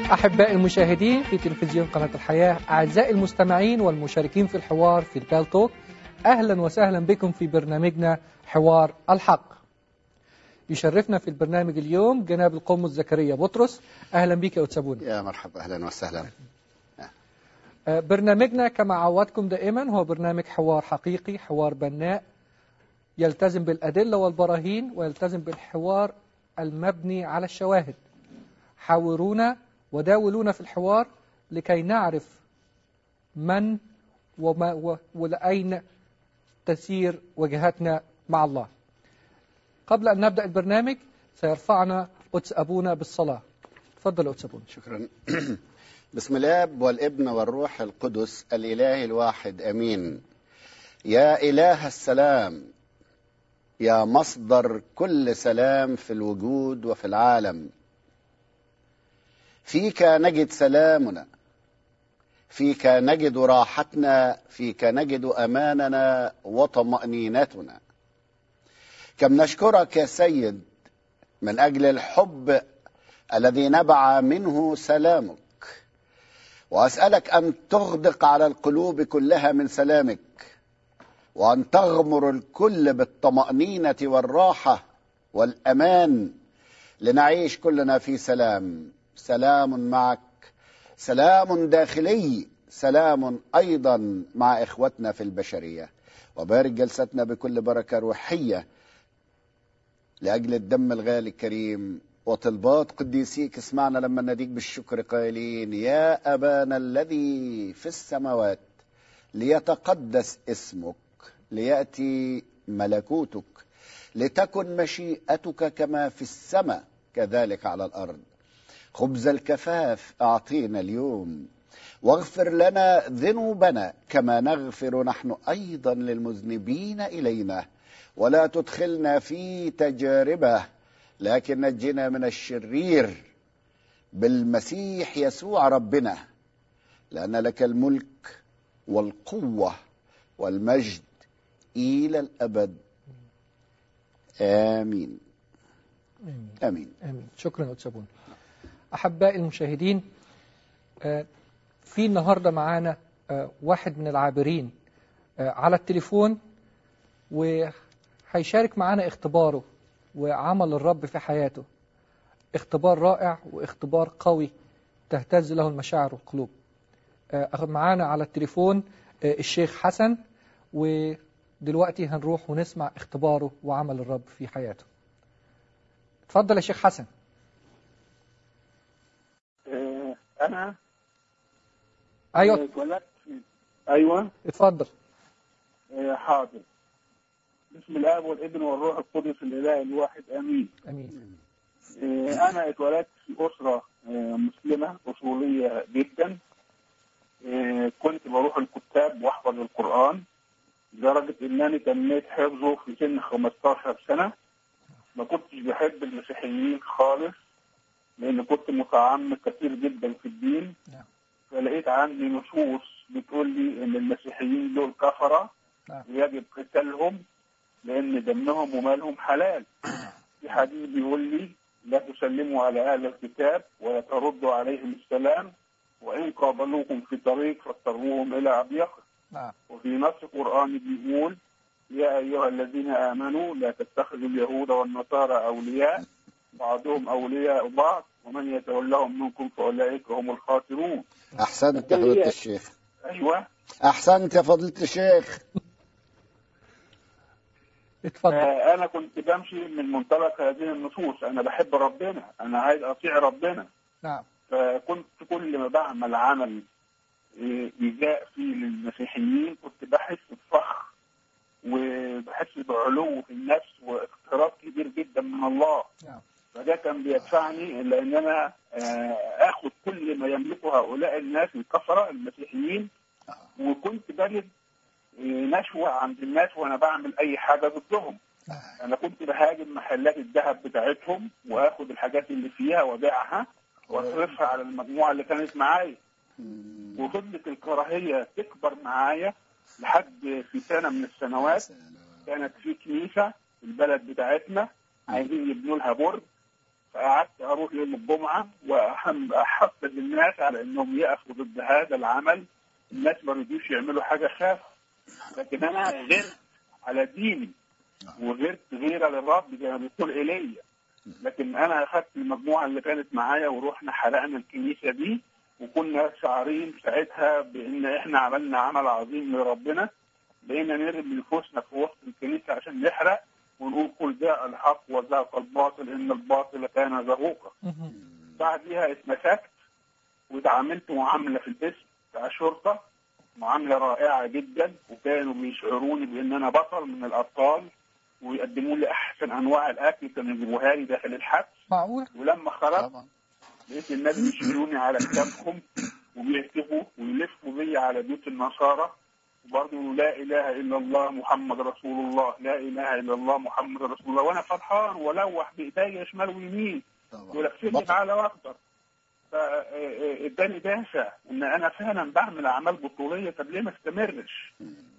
أحبائي المشاهدين في تلفزيون قناة الحياة أعزائي المستمعين والمشاركين في الحوار في البالتوك أهلا وسهلا بكم في برنامجنا حوار الحق يشرفنا في البرنامج اليوم جناب القمص زكريا بطرس أهلا بك يا أتسابون يا مرحبا أهلا وسهلا برنامجنا كما عودتكم دائما هو برنامج حوار حقيقي حوار بناء يلتزم بالأدلة والبراهين ويلتزم بالحوار المبني على الشواهد حاورونا وداولونا في الحوار لكي نعرف من وما ولأين تسير وجهتنا مع الله قبل أن نبدأ البرنامج سيرفعنا قدس أبونا بالصلاة تفضل قدس أبونا شكرا بسم الاب والابن والروح القدس الاله الواحد امين يا اله السلام يا مصدر كل سلام في الوجود وفي العالم فيك نجد سلامنا فيك نجد راحتنا فيك نجد اماننا وطمانينتنا كم نشكرك يا سيد من اجل الحب الذي نبع منه سلامك واسالك ان تغدق على القلوب كلها من سلامك وان تغمر الكل بالطمانينه والراحه والامان لنعيش كلنا في سلام سلام معك سلام داخلي سلام ايضا مع اخوتنا في البشريه وبارك جلستنا بكل بركه روحيه لاجل الدم الغالي الكريم وطلبات قديسيك اسمعنا لما نديك بالشكر قائلين يا ابانا الذي في السماوات ليتقدس اسمك لياتي ملكوتك لتكن مشيئتك كما في السماء كذلك على الارض خبز الكفاف اعطينا اليوم واغفر لنا ذنوبنا كما نغفر نحن ايضا للمذنبين الينا ولا تدخلنا في تجاربه لكن نجنا من الشرير بالمسيح يسوع ربنا لان لك الملك والقوه والمجد الى الابد امين آمين. امين آمين شكرا قدس أبونا أحبائي المشاهدين آه، في النهاردة معانا آه، واحد من العابرين آه، على التليفون وهيشارك معانا اختباره وعمل الرب في حياته اختبار رائع واختبار قوي تهتز له المشاعر والقلوب آه، معانا على التليفون آه، الشيخ حسن ودلوقتي هنروح ونسمع اختباره وعمل الرب في حياته اتفضل يا شيخ حسن آه، انا ايوه اتولدت في- ايوه اتفضل آه، حاضر بسم الاب والابن والروح القدس الاله الواحد امين امين آه، انا اتولدت في اسره آه، مسلمه اصوليه جدا آه، كنت بروح الكتاب واحفظ القران لدرجه انني تميت حفظه في سن 15 سنه ما كنتش بحب المسيحيين خالص لان كنت متعمق كثير جدا في الدين نعم. فلقيت عندي نصوص بتقول لي ان المسيحيين دول كفره نعم. ويجب قتالهم لان دمهم ومالهم حلال في حديث بيقول لي لا تسلموا على اهل الكتاب ولا تردوا عليهم السلام وان قابلوكم في طريق فاضطروهم الى اضيقه نعم وفي نص قرآني بيقول يا أيها الذين آمنوا لا تتخذوا اليهود والنصارى أولياء بعضهم أولياء بعض ومن يتولهم منكم فأولئك هم الخاسرون احسنت يا فضيله الشيخ أيوة احسنت يا فضيله الشيخ اتفضل آه أنا كنت بمشي من منطلق هذه النصوص أنا بحب ربنا أنا عايز أطيع ربنا نعم فكنت كل ما بعمل عمل آه، إيذاء فيه للمسيحيين كنت بحس بفخر وبحس بعلو في النفس واقتراب كبير جدا من الله نعم فده كان بيدفعني الى ان انا آه، اخد كل ما يملكه هؤلاء الناس الكفره المسيحيين وكنت بجد آه، نشوة عند الناس وانا بعمل اي حاجه ضدهم انا كنت بهاجم محلات الذهب بتاعتهم واخد الحاجات اللي فيها وابيعها واصرفها على المجموعه اللي كانت معايا وفضلت الكراهيه تكبر معايا لحد في سنه من السنوات كانت في كنيسه في البلد بتاعتنا عايزين يبنوا لها برج فقعدت اروح يوم الجمعه واهم احفز الناس على انهم يقفوا ضد هذا العمل الناس ما رضيوش يعملوا حاجه خافوا لكن انا غيرت على ديني وغيرت غيره للرب زي ما بيقول ايليا لكن انا اخذت المجموعه اللي كانت معايا ورحنا حرقنا الكنيسه دي وكنا شعارين ساعتها بان احنا عملنا عمل عظيم لربنا بقينا نرمي نفوسنا في وسط الكنيسه عشان نحرق ونقول كل جاء الحق وذاق الباطل ان الباطل كان زهوقا مهم. بعديها اتمسكت واتعاملت معامله في الاسم بتاع شرطه معامله رائعه جدا وكانوا بيشعروني بان انا بطل من الابطال ويقدموا لي احسن انواع الاكل كانوا يجيبوها لي داخل الحبس معقول ولما خرجت طبعا لقيت الناس بيشيلوني على كتافهم وبيهتفوا ويلفوا بيا على بيوت النصارى وبرضه لا اله الا الله محمد رسول الله لا اله الا الله محمد رسول الله وانا فرحان ولوح بايديا شمال ويمين طبعا ولفني بطل. على واخضر فاداني دافع ان انا فعلا بعمل اعمال بطوليه طب ليه ما استمرش؟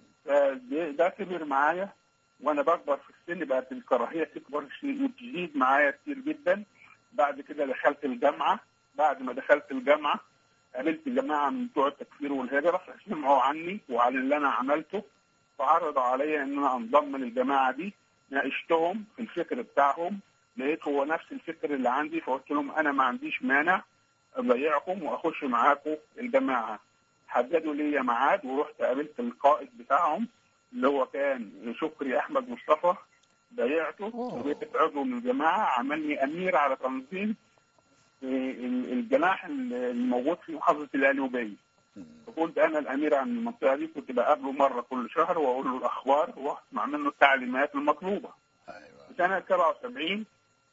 فده ده كبر معايا وانا بكبر في السن بقت الكراهيه تكبر شيء وتزيد معايا كتير جدا بعد كده دخلت الجامعه بعد ما دخلت الجامعه قابلت جماعه من بتوع التكفير والهجره فسمعوا عني وعن اللي انا عملته فعرضوا عليا ان انا انضم للجماعه دي ناقشتهم في الفكر بتاعهم لقيت هو نفس الفكر اللي عندي فقلت لهم انا ما عنديش مانع ابايعكم واخش معاكم الجماعه حددوا لي ميعاد ورحت قابلت القائد بتاعهم اللي هو كان شكري احمد مصطفى بايعته أوه. وبقيت عضو من الجماعه عملني امير على تنظيم آه، الجناح الموجود في محافظه القليوبيه فكنت انا الامير عن المنطقه دي كنت بقابله مره كل شهر واقول له الاخبار واسمع منه التعليمات المطلوبه ايوه في سنه 77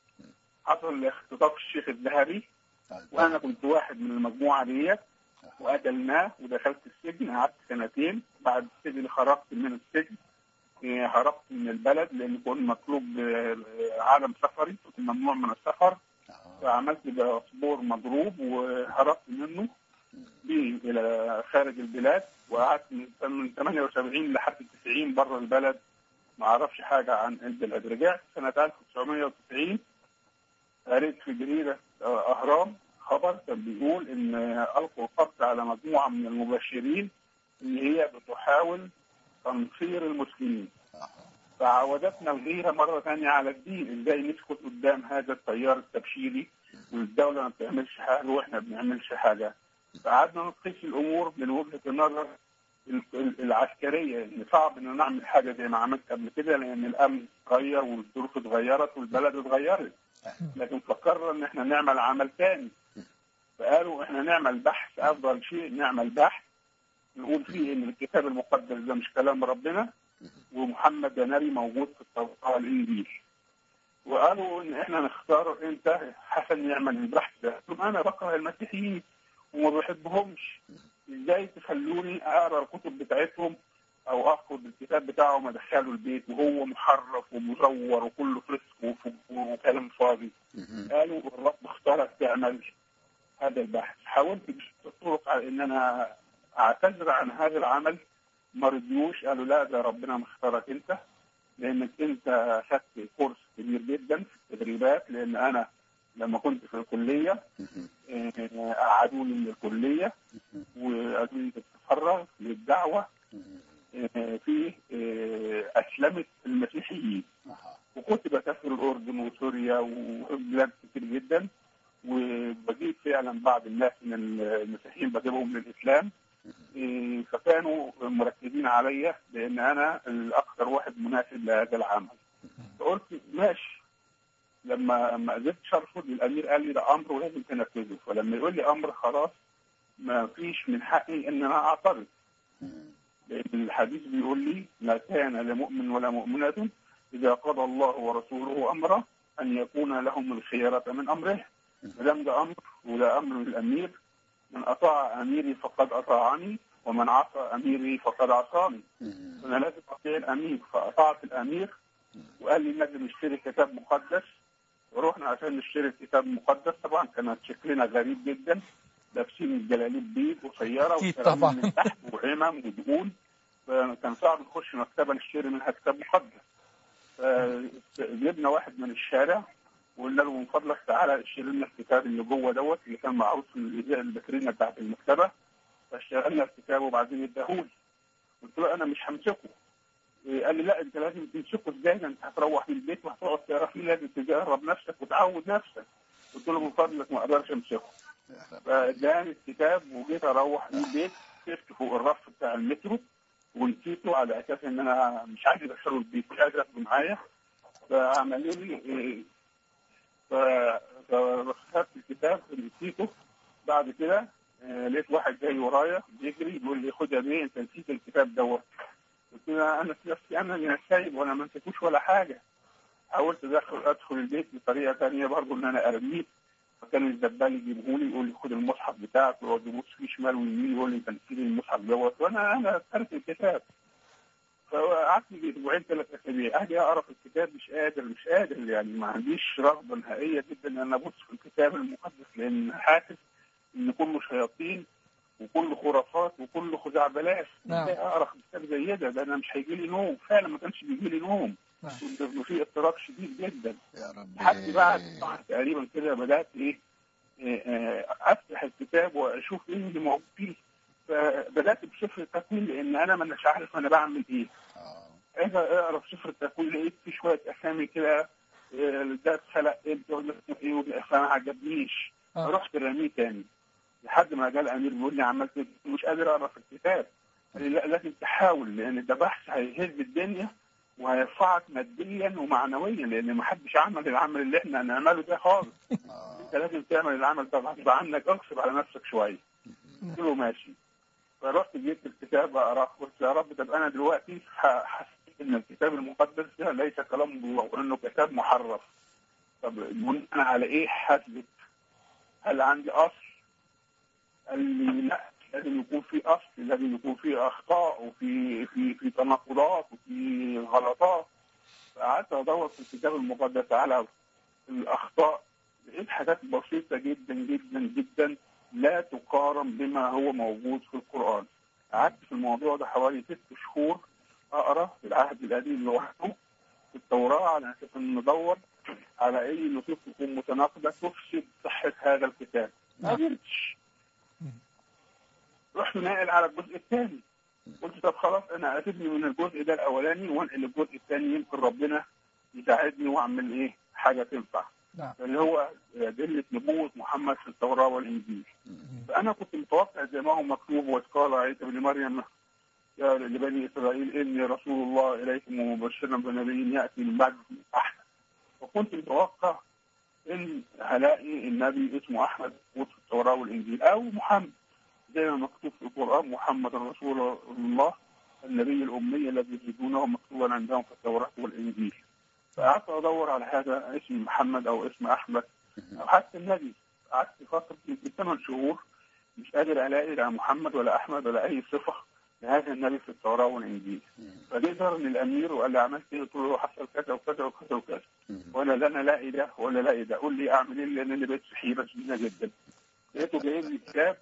حصل اختطاف الشيخ الذهبي طيب. وانا كنت واحد من المجموعه ديت وقتلناه ودخلت السجن قعدت سنتين بعد السجن خرجت من السجن إيه، هربت من البلد لان كنت مطلوب آه، عالم سفري كنت ممنوع من السفر آه. فعملت باسبور مضروب وهربت منه بيه الى خارج البلاد وقعدت من من 78 لحد 90 بره البلد ما اعرفش حاجه عن البلاد رجعت سنه 1990 قريت في جريده آه، اهرام خبر كان بيقول ان القوا القبض على مجموعه من المبشرين اللي هي بتحاول تنصير المسلمين آه. فعودتنا الغيره مره ثانيه على الدين ازاي نسكت قدام هذا التيار التبشيري والدوله ما بتعملش حاجه واحنا ما بنعملش حاجه فقعدنا نقيس الامور من وجهه النظر ال- ال- العسكريه ان صعب ان نعمل حاجه زي ما عملت قبل كده لان الامن اتغير والظروف اتغيرت والبلد اتغيرت لكن فكرنا ان احنا نعمل عمل تاني فقالوا احنا نعمل بحث افضل شيء نعمل بحث نقول فيه ان الكتاب المقدس ده مش كلام ربنا ومحمد ده نبي موجود في التوراة والانجيل وقالوا ان احنا نختار انت حسن يعمل البحث ده قلت لهم انا بكره المسيحيين وما بحبهمش ازاي تخلوني اقرا الكتب بتاعتهم او اخد الكتاب بتاعهم ادخله البيت وهو محرف ومزور وكله فسق وفجور وكلام فاضي مهم. قالوا الرب اختارك تعمل هذا البحث حاولت بشتى الطرق على ان انا اعتذر عن هذا العمل ما رضيوش قالوا لا ده ربنا مختارك انت لانك انت خدت كورس كبير جدا في التدريبات لان انا لما كنت في الكليه مهم. آه، قعدوني من الكليه وقالوا لي تتفرغ للدعوه مهم. آه، في آه، اسلمه المسيحيين آه. وكنت بسافر الاردن وسوريا وبلاد كتير جدا وبجيب فعلا بعض الناس من المسيحيين بجيبهم للاسلام إيه، فكانوا مركزين عليا لان انا الاكثر واحد مناسب لهذا العمل فقلت ماشي لما ما قدرتش ارفض الامير قال لي ده امر ولازم تنفذه فلما يقول لي امر خلاص ما فيش من حقي ان انا اعترض مهم. لأن الحديث بيقول لي ما كان لمؤمن ولا مؤمنة إذا قضى الله ورسوله أمرا أن يكون لهم الخيرة من أمره ما دام ده أمر وده أمر من الأمير من أطاع أميري فقد أطاعني ومن عصى أميري فقد عصاني مهم. أنا لازم أطيع الأمير فأطعت الأمير وقال لي لازم نشتري كتاب مقدس ورحنا عشان نشتري الكتاب المقدس طبعا كانت شكلنا غريب جدا لابسين الجلاليب بيض قصيره أكيد وكلام طبعاً. من تحت وعمم ودقون فكان صعب نخش مكتبه نشتري منها كتاب مقدس فجبنا واحد من الشارع وقلنا له من فضلك تعالى اشتري لنا الكتاب اللي جوه دوت اللي كان معروض في الازاء البكرينه بتاعت المكتبه فاشتغلنا الكتاب وبعدين اداهولي قلت له انا مش همسكه إيه، قال لي لا انت لازم تمسكه ازاي ده انت هتروح من البيت وهتقعد تقرا فيه لازم تجرب نفسك وتعود نفسك قلت له من فضلك ما اقدرش امسكه فاداني الكتاب وجيت اروح من البيت سبته فوق الرف بتاع المترو ونسيته على اساس ان انا مش عايز ادخله البيت مش عايز اخده معايا فعملوا لي إيه، ف- فخدت الكتاب نسيته بعد كده آه، لقيت واحد جاي ورايا بيجري بيقول لي خد يا بيه انت نسيت الكتاب دوت قلت له انا في نفسي انا اللي سايب وانا ما نسيتوش ولا حاجه حاولت ادخل ادخل البيت بطريقه ثانيه برضه ان انا ارميه فكان الدبال يجيبه لي يقول لي خد المصحف بتاعك ويقعد يبص فيه شمال ويمين يقول لي انت نسيت المصحف دوت وانا انا ترك الكتاب فقعدت لي اسبوعين ثلاث اسابيع اجي اقرا في الكتاب مش قادر مش قادر يعني ما عنديش رغبه نهائيه جدا ان انا ابص في الكتاب المقدس لان حاسس ان كله شياطين وكله خرافات وكله خزعبلات نعم. ازاي اقرا في كتاب زي ده ده انا مش هيجي لي نوم فعلا ما كانش بيجي لي نوم نعم. كنت في اضطراب شديد جدا يا رب لحد بعد طبعاً تقريبا كده بدات ايه إيه، آه، افتح الكتاب واشوف ايه اللي موجود فيه فبدات بسفر التكوين لان انا ما اناش عارف انا بعمل ايه آه. اجي اقرا في سفر التكوين لقيت في شويه اسامي كده آه، ده اتخلق امتى ولا اسمه ايه وده فما عجبنيش آه. رحت رميه تاني لحد ما جه الامير بيقول لي عملت إيه؟ مش قادر اقرا في الكتاب قال لي لا لازم تحاول لان ده بحث هيهز الدنيا وهيرفعك ماديا ومعنويا لان ما حدش عمل العمل اللي احنا هنعمله ده خالص آه. انت لازم تعمل العمل ده غصب عنك اغصب على نفسك شويه قلت له ماشي فرحت جبت الكتاب اقراه قلت يا رب طب انا دلوقتي ح- حسيت ان الكتاب المقدس ده ليس كلام الله وانه كتاب محرف طب بناء على ايه حاسبك؟ هل عندي اصل؟ قال لي لا لازم يكون في اصل لازم يكون في اخطاء وفي في في تناقضات وفي غلطات فقعدت ادور في الكتاب المقدس على الاخطاء لقيت حاجات بسيطه جدا جدا جدا لا تقارن بما هو موجود في القران قعدت في الموضوع ده حوالي ست شهور اقرا في العهد القديم لوحده في التوراه على اساس ان ندور على اي نصوص تكون متناقضه تفسد صحه هذا الكتاب ما نعم. قدرتش رحت ناقل على الجزء الثاني قلت طب خلاص انا اسيبني من الجزء ده الاولاني وانقل الجزء الثاني يمكن ربنا يساعدني واعمل ايه حاجه تنفع نعم اللي هو أدلة نبوة محمد في التوراة والإنجيل فأنا كنت متوقع زي ما هو مكتوب وإذ قال عيسى بن مريم يا لبني إسرائيل إني رسول الله إليكم ومبشرا بنبي يأتي من بعد اسمه أحمد وكنت متوقع إن هلاقي النبي اسمه أحمد موجود في التوراة والإنجيل أو محمد زي ما مكتوب في القرآن محمد رسول الله النبي الأمي الذي يجدونه مكتوبا عندهم في التوراة والإنجيل فقعدت ادور على هذا اسم محمد او اسم احمد او حتى النبي قعدت فتره يمكن ثمان شهور مش قادر الاقي لا محمد ولا احمد ولا اي صفه لهذا النبي في التوراه والانجيل فجه زارني الامير وقال لي عملت ايه؟ قلت له حصل كذا وكذا وكذا وكذا وانا لا انا لاقي ده ولا لاقي ده قول لي اعمل ايه لان انا بقيت في حيره شديده جدا لقيته جايب لي كتاب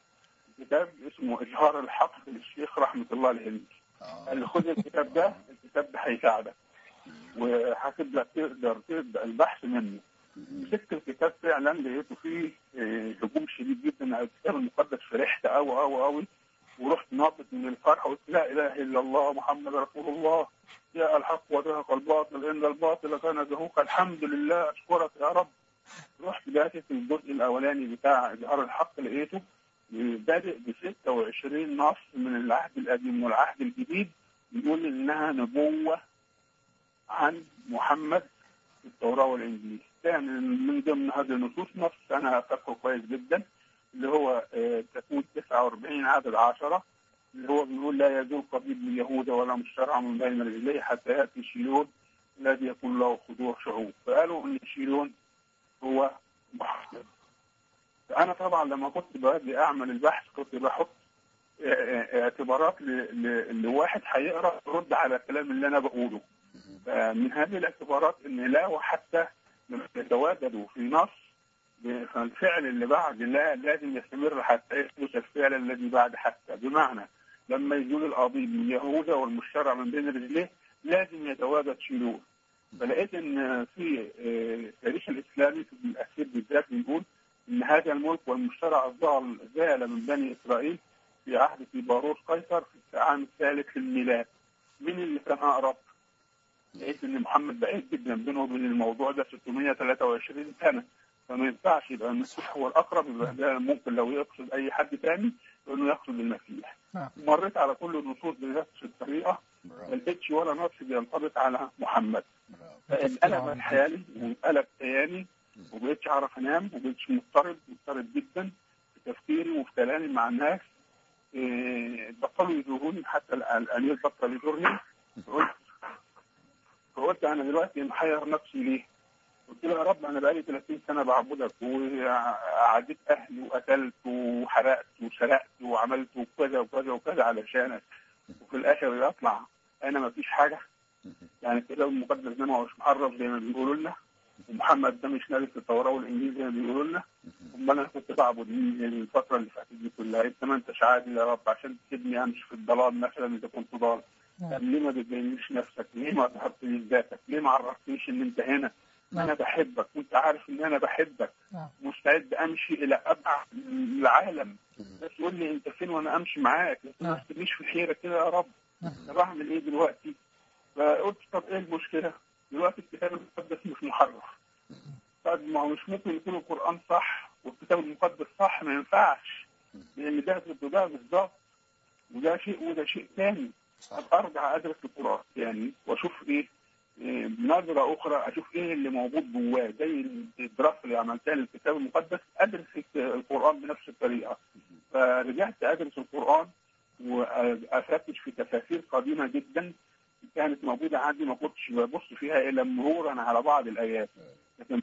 كتاب اسمه اظهار الحق للشيخ رحمه الله الهندي قال لي خد الكتاب ده الكتاب ده هيساعدك وهتبدا تقدر تبدا البحث منه مسكت الكتاب فعلا لقيته فيه آه، هجوم شديد جدا على الكتاب المقدس فرحت قوي قوي قوي ورحت ناطط من الفرحه وقلت لا اله الا الله محمد رسول الله جاء الحق وزهق الباطل ان الباطل كان زهوقا الحمد لله اشكرك يا رب رحت باتت الجزء الاولاني بتاع اظهار الحق لقيته بادئ ب 26 نص من العهد القديم والعهد الجديد بيقول انها نبوه عن محمد في التوراه والانجيل كان من ضمن هذه النصوص نص انا فاكره كويس جدا اللي هو آه، تكون 49 عدد 10 اللي هو بيقول لا يزول قبيل من يهوذا ولا مشترع من بين رجليه حتى ياتي شيلون الذي يكون له خضوع شعوب فقالوا ان شيلون هو محمد انا طبعا لما كنت باجي اعمل البحث كنت بحط آه، آه، اعتبارات ل- ل- لواحد هيقرا يرد على الكلام اللي انا بقوله من هذه الاعتبارات ان لا وحتى لما يتواجدوا في نص فالفعل اللي بعد لا لازم يستمر حتى يثبت الفعل الذي بعد حتى بمعنى لما يزول القضيب من يهوذا والمشترع من بين رجليه لازم يتواجد شيلون فلقيت ان في آه، التاريخ الاسلامي في الاخير بالذات بيقول ان هذا الملك والمشترى الظال زال من بني اسرائيل في عهد تيباروس قيصر في العام الثالث للميلاد. مين اللي كان اقرب؟ لقيت ان محمد بعيد جدا بينه وبين الموضوع ده 623 سنه فما ينفعش يبقى المسيح هو الاقرب يبقى ده ممكن لو يقصد اي حد تاني انه يقصد المسيح. نعم. مريت على كل النصوص بنفس الطريقه ما برافو لقيتش ولا نص بينطبق على محمد. برافو انقلب حيالي وانقلب كياني وبقيتش اعرف انام وبقيتش مضطرب مضطرب جدا في تفكيري وفي كلامي مع الناس إيه، بطلوا يزوروني حتى الآن- الامير بطل يزورني فقلت فقلت انا دلوقتي محير نفسي ليه؟ قلت له يا رب انا بقالي 30 سنه بعبدك وعديت اهلي وقتلت وحرقت وسرقت وعملت وكذا وكذا وكذا علشانك وفي الاخر يطلع انا ما فيش حاجه يعني الكتاب المقدس ده ما هوش محرف زي ما بيقولوا لنا ومحمد ده مش نبي في التوراه والانجيل زي ما بيقولوا لنا امال انا كنت بعبد مين الفتره اللي فاتت دي كلها انت ما انتش عادل يا رب عشان تسيبني امشي في الضلال مثلا اذا كنت ضال نعم. طب ليه ما بتبينيش نفسك؟ ليه ما ظهرتليش ذاتك؟ ليه ما عرفتنيش ان انت هنا؟ نعم. انا بحبك وانت عارف ان انا بحبك نعم. مستعد امشي الى ابعد العالم بس قول لي انت فين وانا امشي معاك انت نعم. ما تسيبنيش في حيرة كده يا رب نعم. طب اعمل ايه دلوقتي؟ فقلت طب ايه المشكله؟ دلوقتي الكتاب المقدس مش محرف طب ما هو مش ممكن يكون القران صح والكتاب المقدس صح ما ينفعش لان ده ضد ده بالظبط وده شيء وده شيء ثاني صح طب ارجع ادرس القران يعني واشوف ايه إيه، بنظره اخرى اشوف ايه اللي موجود جواه زي الدراسه اللي عملتها للكتاب المقدس ادرس القران بنفس الطريقه فرجعت ادرس القران وافتش في تفاسير قديمه جدا كانت موجوده عندي ما كنتش ببص فيها الا مرورا على بعض الايات لكن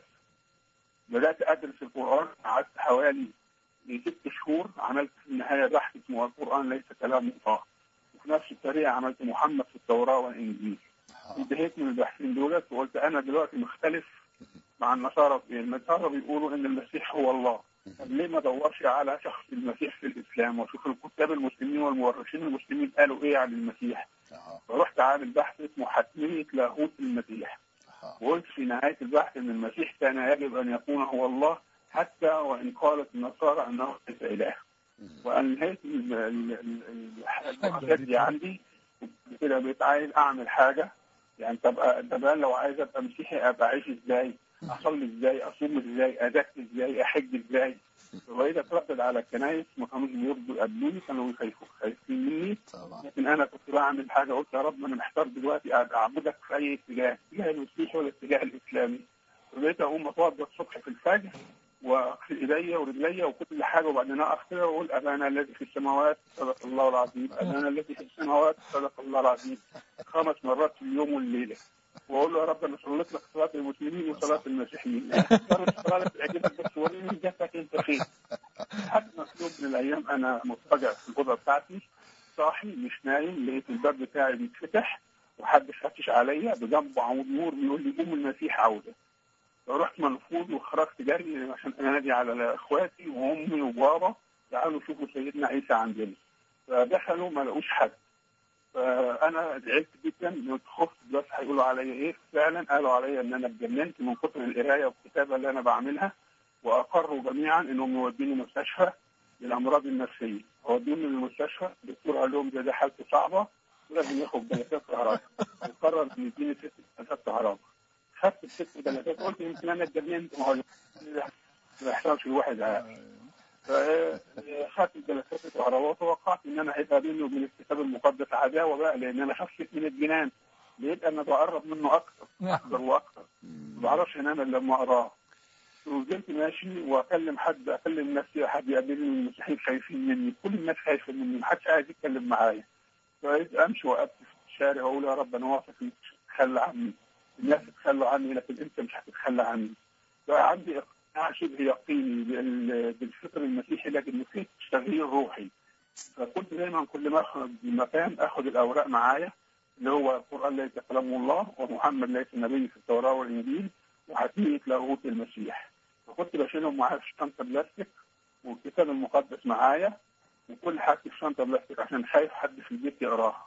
بدات ادرس القران قعدت حوالي ست شهور عملت في النهايه بحث اسمه القران ليس كلام الله وفي نفس الطريقه عملت محمد في التوراه والانجيل انتهيت من البحثين دولت وقلت انا دلوقتي مختلف مع النصارى النصارى بيقولوا ان المسيح هو الله طب ليه ما ادورش على شخص المسيح في الاسلام واشوف الكتاب المسلمين والمؤرخين المسلمين قالوا ايه عن المسيح أها. فرحت عامل بحث اسمه حتميه لاهوت المسيح أها. وقلت في نهايه البحث ان المسيح كان يجب ان يكون هو الله حتى وان قالت النصارى انه ليس اله وانهيت ال- ال- ال- ال- الحاجات دي عندي كده بقيت عايز اعمل حاجه يعني طب طب أنا لو عايز ابقى مسيحي ابقى اعيش ازاي؟ اصلي ازاي؟ اصوم ازاي؟ ادك ازاي؟ احج ازاي؟ فبقيت اتردد على الكنايس ما كانوش بيرضوا يقابلوني كانوا يخايفوا خايفين مني طبعا لكن انا كنت بعمل حاجه قلت يا رب انا محتار دلوقتي اعبدك في اي اتجاه، اتجاه المسيحي ولا الاتجاه الاسلامي؟ فبقيت اقوم اتوضا الصبح في الفجر واغسل ايديا ورجليا وكل حاجه وبعدين اقف كده واقول ابانا الذي في السماوات صدق الله العظيم، ابانا الذي في السماوات صدق الله العظيم خمس مرات في اليوم والليله. واقول له يا رب انا صليت لك صلاه المسلمين وصلاه المسيحيين. اختار الصلاه اللي تعجبك بس وريني جاتك انت فين. لحد ما في يوم من الايام انا مضطجع في الاوضه بتاعتي صاحي مش نايم لقيت الباب بتاعي بيتفتح وحد فتش عليا بجنبه عمود نور بيقول لي قوم المسيح عوده فرحت منفوض وخرجت جري عشان انادي على اخواتي وامي وبابا تعالوا شوفوا سيدنا عيسى عندنا فدخلوا ما لقوش حد فانا زعلت جدا خفت بس هيقولوا عليا ايه فعلا قالوا عليا ان انا اتجننت من كتر القرايه والكتابه اللي انا بعملها واقروا جميعا انهم يوديني مستشفى للامراض النفسيه ودوني للمستشفى الدكتور قال لهم ده ده حالته صعبه ولازم ياخد جلسات كهرباء وقرر ان يديني ست جلسات كهرباء خدت الست جلسات قلت يمكن انا اتجننت ما هو ما يحصلش الواحد عارف فخدت الجلسات الكهرباء وتوقعت ان انا هيبقى بيني وبين الكتاب المقدس عداوه بقى لان انا خفت من الجنان لقيت انا بقرب منه اكثر نعم. اكثر واكثر ما بعرفش انام الا لما اقراه وفضلت ماشي واكلم حد اكلم نفسي حد يقابلني المسيحيين خايفين مني كل الناس خايفه مني محدش عايز يتكلم معايا فبقيت امشي وقفت في الشارع واقول يا رب انا واثق انك مش هتتخلى عني الناس تتخلى عني لكن انت مش هتتخلى عني فعندي اقناع شبه يقيني بال- بالفكر المسيحي لكن نسيت تغيير روحي فكنت دايما كل ما اخرج من مكان اخذ الاوراق معايا اللي هو القران ليس كلام الله ومحمد ليس نبي في التوراه والانجيل وحتميه لاهوت المسيح فكنت بشيلهم معايا في شنطه بلاستيك والكتاب المقدس معايا وكل حاجتي في شنطه بلاستيك عشان خايف حد في البيت يقراها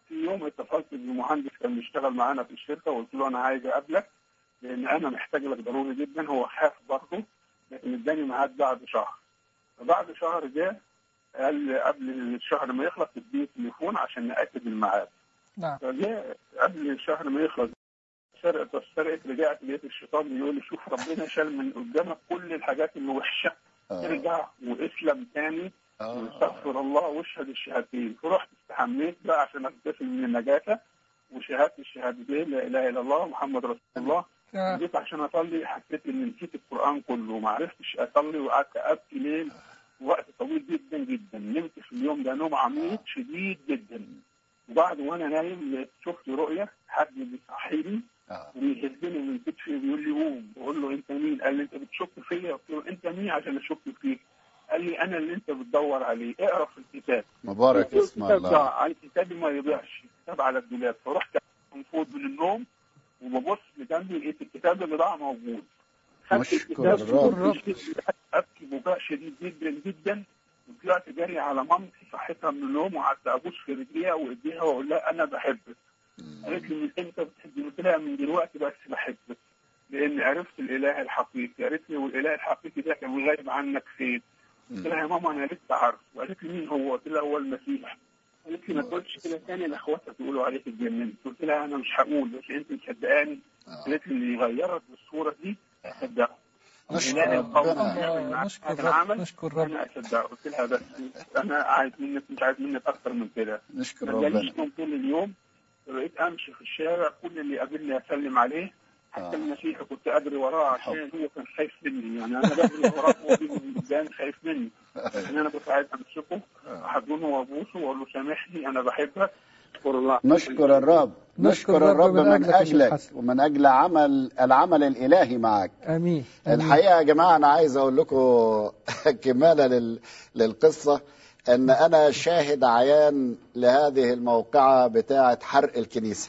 في يوم اتصلت بمهندس كان بيشتغل معانا في الشركه وقلت له انا عايز اقابلك لان انا محتاج لك ضروري جدا هو خاف برضه لكن اداني ميعاد بعد شهر فبعد شهر جه قال لي قبل الشهر ما يخلص اديني تليفون عشان ناكد الميعاد نعم فجاء قبل الشهر ما يخلص سرقت سرقت رجعت لقيت الشيطان بيقول لي شوف ربنا شال من قدامك كل الحاجات اللي وحشه آه. ارجع واسلم تاني آه. واستغفر الله واشهد الشهادتين فرحت استحميت بقى عشان اغتسل من النجاسه وشهادة الشهادتين لا اله الا الله محمد رسول الله آه. جيت عشان اصلي حسيت ان نسيت القران كله وما عرفتش اصلي وقعدت ابكي ليل وقت طويل جدا جدا نمت في اليوم ده نوم عميق شديد جدا وبعد وانا نايم لقيت- شفت رؤيه حد بيصحيني آه. ويهزني من كتفي ويقول لي قوم بقول له انت مين؟ قال لي انت بتشك فيا قلت له انت مين عشان اشك فيك؟ قال لي انا اللي انت بتدور عليه اقرا في الكتاب مبارك قلت له اسم الكتاب الله ضاع على كتابي ما يضيعش الكتاب على الدولاب فرحت منفوض من النوم وببص لجنبي لقيت الكتاب اللي ضاع موجود خدت نشكر الكتاب الرب. ابكي بكاء شديد جدا جدا وطلعت جري على مامتي صحيتها من النوم وقعدت ابوس في رجليها وايديها واقول لها انا بحبك قالت لي من امتى بتحبني؟ قلت لها من دلوقتي بس بحبك لان عرفت الاله الحقيقي قالت لي والاله الحقيقي ده كان غايب عنك فين؟ قلت لها يا ماما انا لسه عارف وقالت لي مين هو؟ قلت لها هو المسيح قالت لي ما تقولش كده تاني لاخواتك يقولوا عليك اتجننت قلت لها انا مش هقول بس انت مصدقاني قالت لي اللي يغيرك بالصوره دي اصدقه نشكر الإله القوي ربنا. اللي يعمل معاك نشكر هذا رب- العمل نشكر رب. انا اصدقه قلت لها بس انا عايز منك مش عايز منك اكتر من كده نشكر ما جاليش ربنا نوم طول اليوم بقيت امشي في الشارع كل اللي يقابلني اسلم عليه آه. حتى المسيح كنت اجري وراه عشان هو كان خايف مني يعني انا بجري وراه هو بيجي من قدام خايف مني لان انا كنت عايز امسكه احضنه وابوسه واقول له سامحني انا بحبك اشكر الله نشكر الرب نشكر الرب من أجلك يا شيخ اجلك حسن. ومن اجل عمل العمل الالهي معك امين آمين. الحقيقه يا جماعه انا عايز اقول لكم كماله لل... للقصه ان انا شاهد عيان لهذه الموقعه بتاعه حرق الكنيسه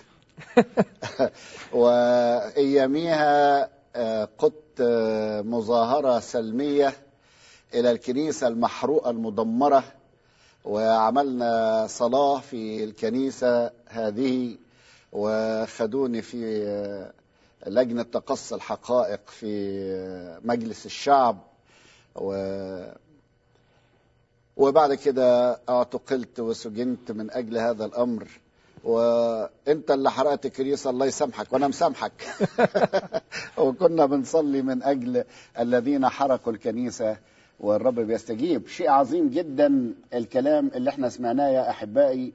واياميها آه، قدت آه، مظاهره سلميه الى الكنيسه المحروقه المدمره وعملنا صلاه في الكنيسه هذه وخدوني في آه، لجنه تقصي الحقائق في آه، مجلس الشعب و وبعد كده اعتقلت وسجنت من اجل هذا الامر وانت اللي حرقت الكنيسه الله يسامحك وانا مسامحك وكنا بنصلي من اجل الذين حرقوا الكنيسه والرب بيستجيب شيء عظيم جدا الكلام اللي احنا سمعناه يا احبائي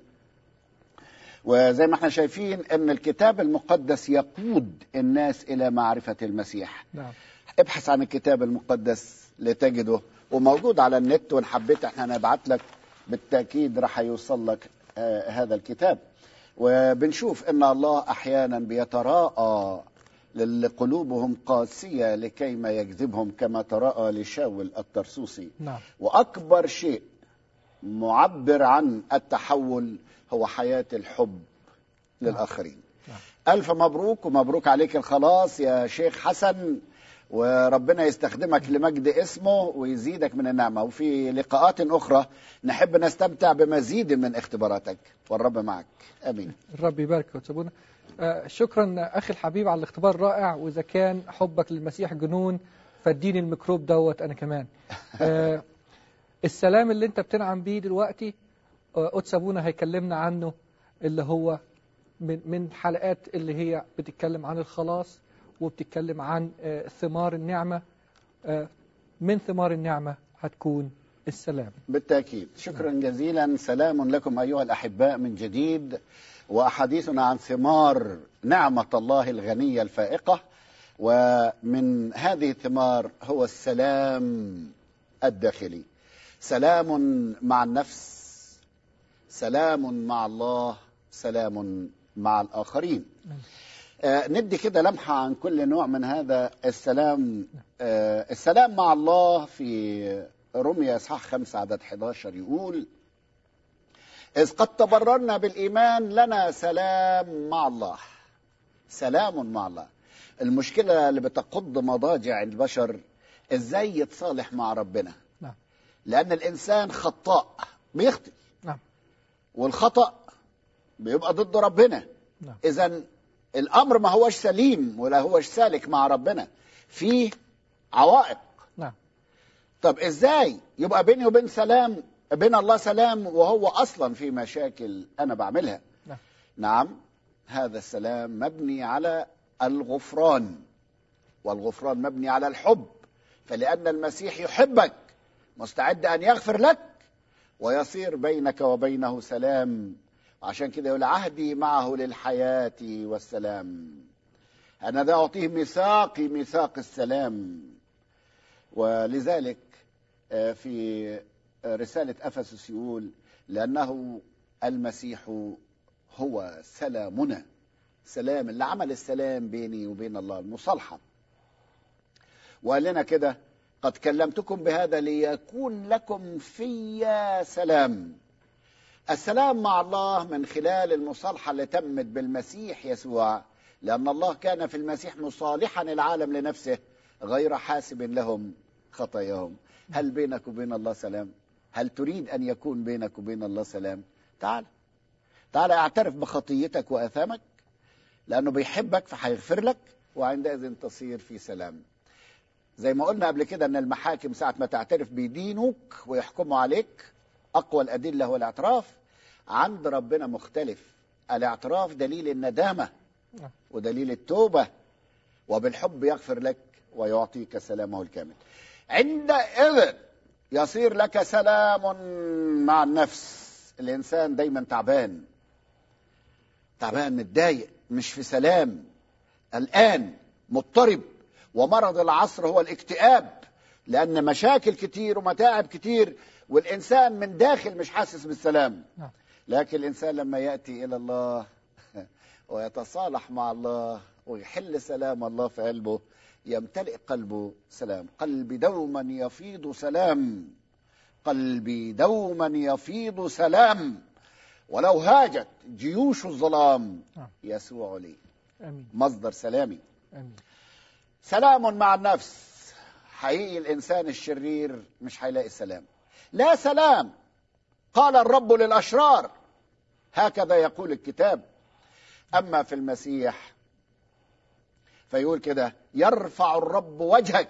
وزي ما احنا شايفين ان الكتاب المقدس يقود الناس الى معرفه المسيح نعم ابحث عن الكتاب المقدس لتجده وموجود على النت وان حبيت احنا نبعت لك بالتاكيد راح يوصل لك آه هذا الكتاب وبنشوف ان الله احيانا بيتراءى للي قلوبهم قاسيه لكي ما يجذبهم كما تراءى لشاول الترسوسي نعم واكبر شيء معبر عن التحول هو حياه الحب للاخرين نعم. الف مبروك ومبروك عليك الخلاص يا شيخ حسن وربنا يستخدمك لمجد اسمه ويزيدك من النعمه وفي لقاءات اخرى نحب نستمتع بمزيد من اختباراتك والرب معك امين الرب يبارك يا أستاذ بونا. آه، شكرا أخي الحبيب على الاختبار الرائع وإذا كان حبك للمسيح جنون فاديني الميكروب دوت أنا كمان آه، السلام اللي أنت بتنعم بيه دلوقتي آه، قدس أبونا هيكلمنا عنه اللي هو من من حلقات اللي هي بتتكلم عن الخلاص وبتتكلم عن آه، ثمار النعمة آه، من ثمار النعمة هتكون السلام بالتاكيد شكرا جزيلا سلام لكم ايها الاحباء من جديد واحاديثنا عن ثمار نعمه الله الغنيه الفائقه ومن هذه الثمار هو السلام الداخلي سلام مع النفس سلام مع الله سلام مع الاخرين آه ندي كده لمحه عن كل نوع من هذا السلام آه السلام مع الله في رمية اصحاح 5 عدد 11 يقول إذ قد تبررنا بالإيمان لنا سلام مع الله سلام مع الله المشكلة اللي بتقض مضاجع البشر إزاي يتصالح مع ربنا نعم لأن الإنسان خطاء بيخطئ نعم والخطأ بيبقى ضد ربنا نعم. اذا الامر ما هوش سليم ولا هوش سالك مع ربنا فيه عوائق نعم طب ازاي يبقى بيني وبين سلام بين الله سلام وهو اصلا في مشاكل انا بعملها نعم. نعم هذا السلام مبني على الغفران والغفران مبني على الحب فلان المسيح يحبك مستعد ان يغفر لك ويصير بينك وبينه سلام عشان كده يقول عهدي معه للحياه والسلام انا ذا اعطيه ميثاقي ميثاق السلام ولذلك آه، في آه، رسالة أفسس يقول لأنه المسيح هو سلامنا سلام اللي عمل السلام بيني وبين الله المصالحة وقال لنا كده قد كلمتكم بهذا ليكون لكم في سلام السلام مع الله من خلال المصالحة اللي تمت بالمسيح يسوع لأن الله كان في المسيح مصالحا العالم لنفسه غير حاسب لهم خطاياهم هل بينك وبين الله سلام هل تريد أن يكون بينك وبين الله سلام تعال تعال اعترف بخطيتك وآثامك لأنه بيحبك فهيغفر لك وعندئذ تصير في سلام زي ما قلنا قبل كده أن المحاكم ساعة ما تعترف بيدينوك ويحكموا عليك أقوى الأدلة هو الاعتراف عند ربنا مختلف الاعتراف دليل الندامة نعم. ودليل التوبة وبالحب يغفر لك ويعطيك سلامه الكامل عندئذ يصير لك سلام مع النفس الإنسان دايما تعبان تعبان متضايق مش في سلام الآن مضطرب ومرض العصر هو الاكتئاب لأن مشاكل كتير ومتاعب كتير والإنسان من داخل مش حاسس بالسلام نعم. لكن الإنسان لما يأتي إلى الله ويتصالح مع الله ويحل سلام الله في قلبه يمتلئ قلبه سلام قلبي دوما يفيض سلام قلبي دوما يفيض سلام ولو هاجت جيوش الظلام نعم. يسوع لي امين مصدر سلامي امين سلام مع النفس حقيقي الانسان الشرير مش هيلاقي سلام لا سلام قال الرب للاشرار هكذا يقول الكتاب اما في المسيح فيقول كده يرفع الرب وجهك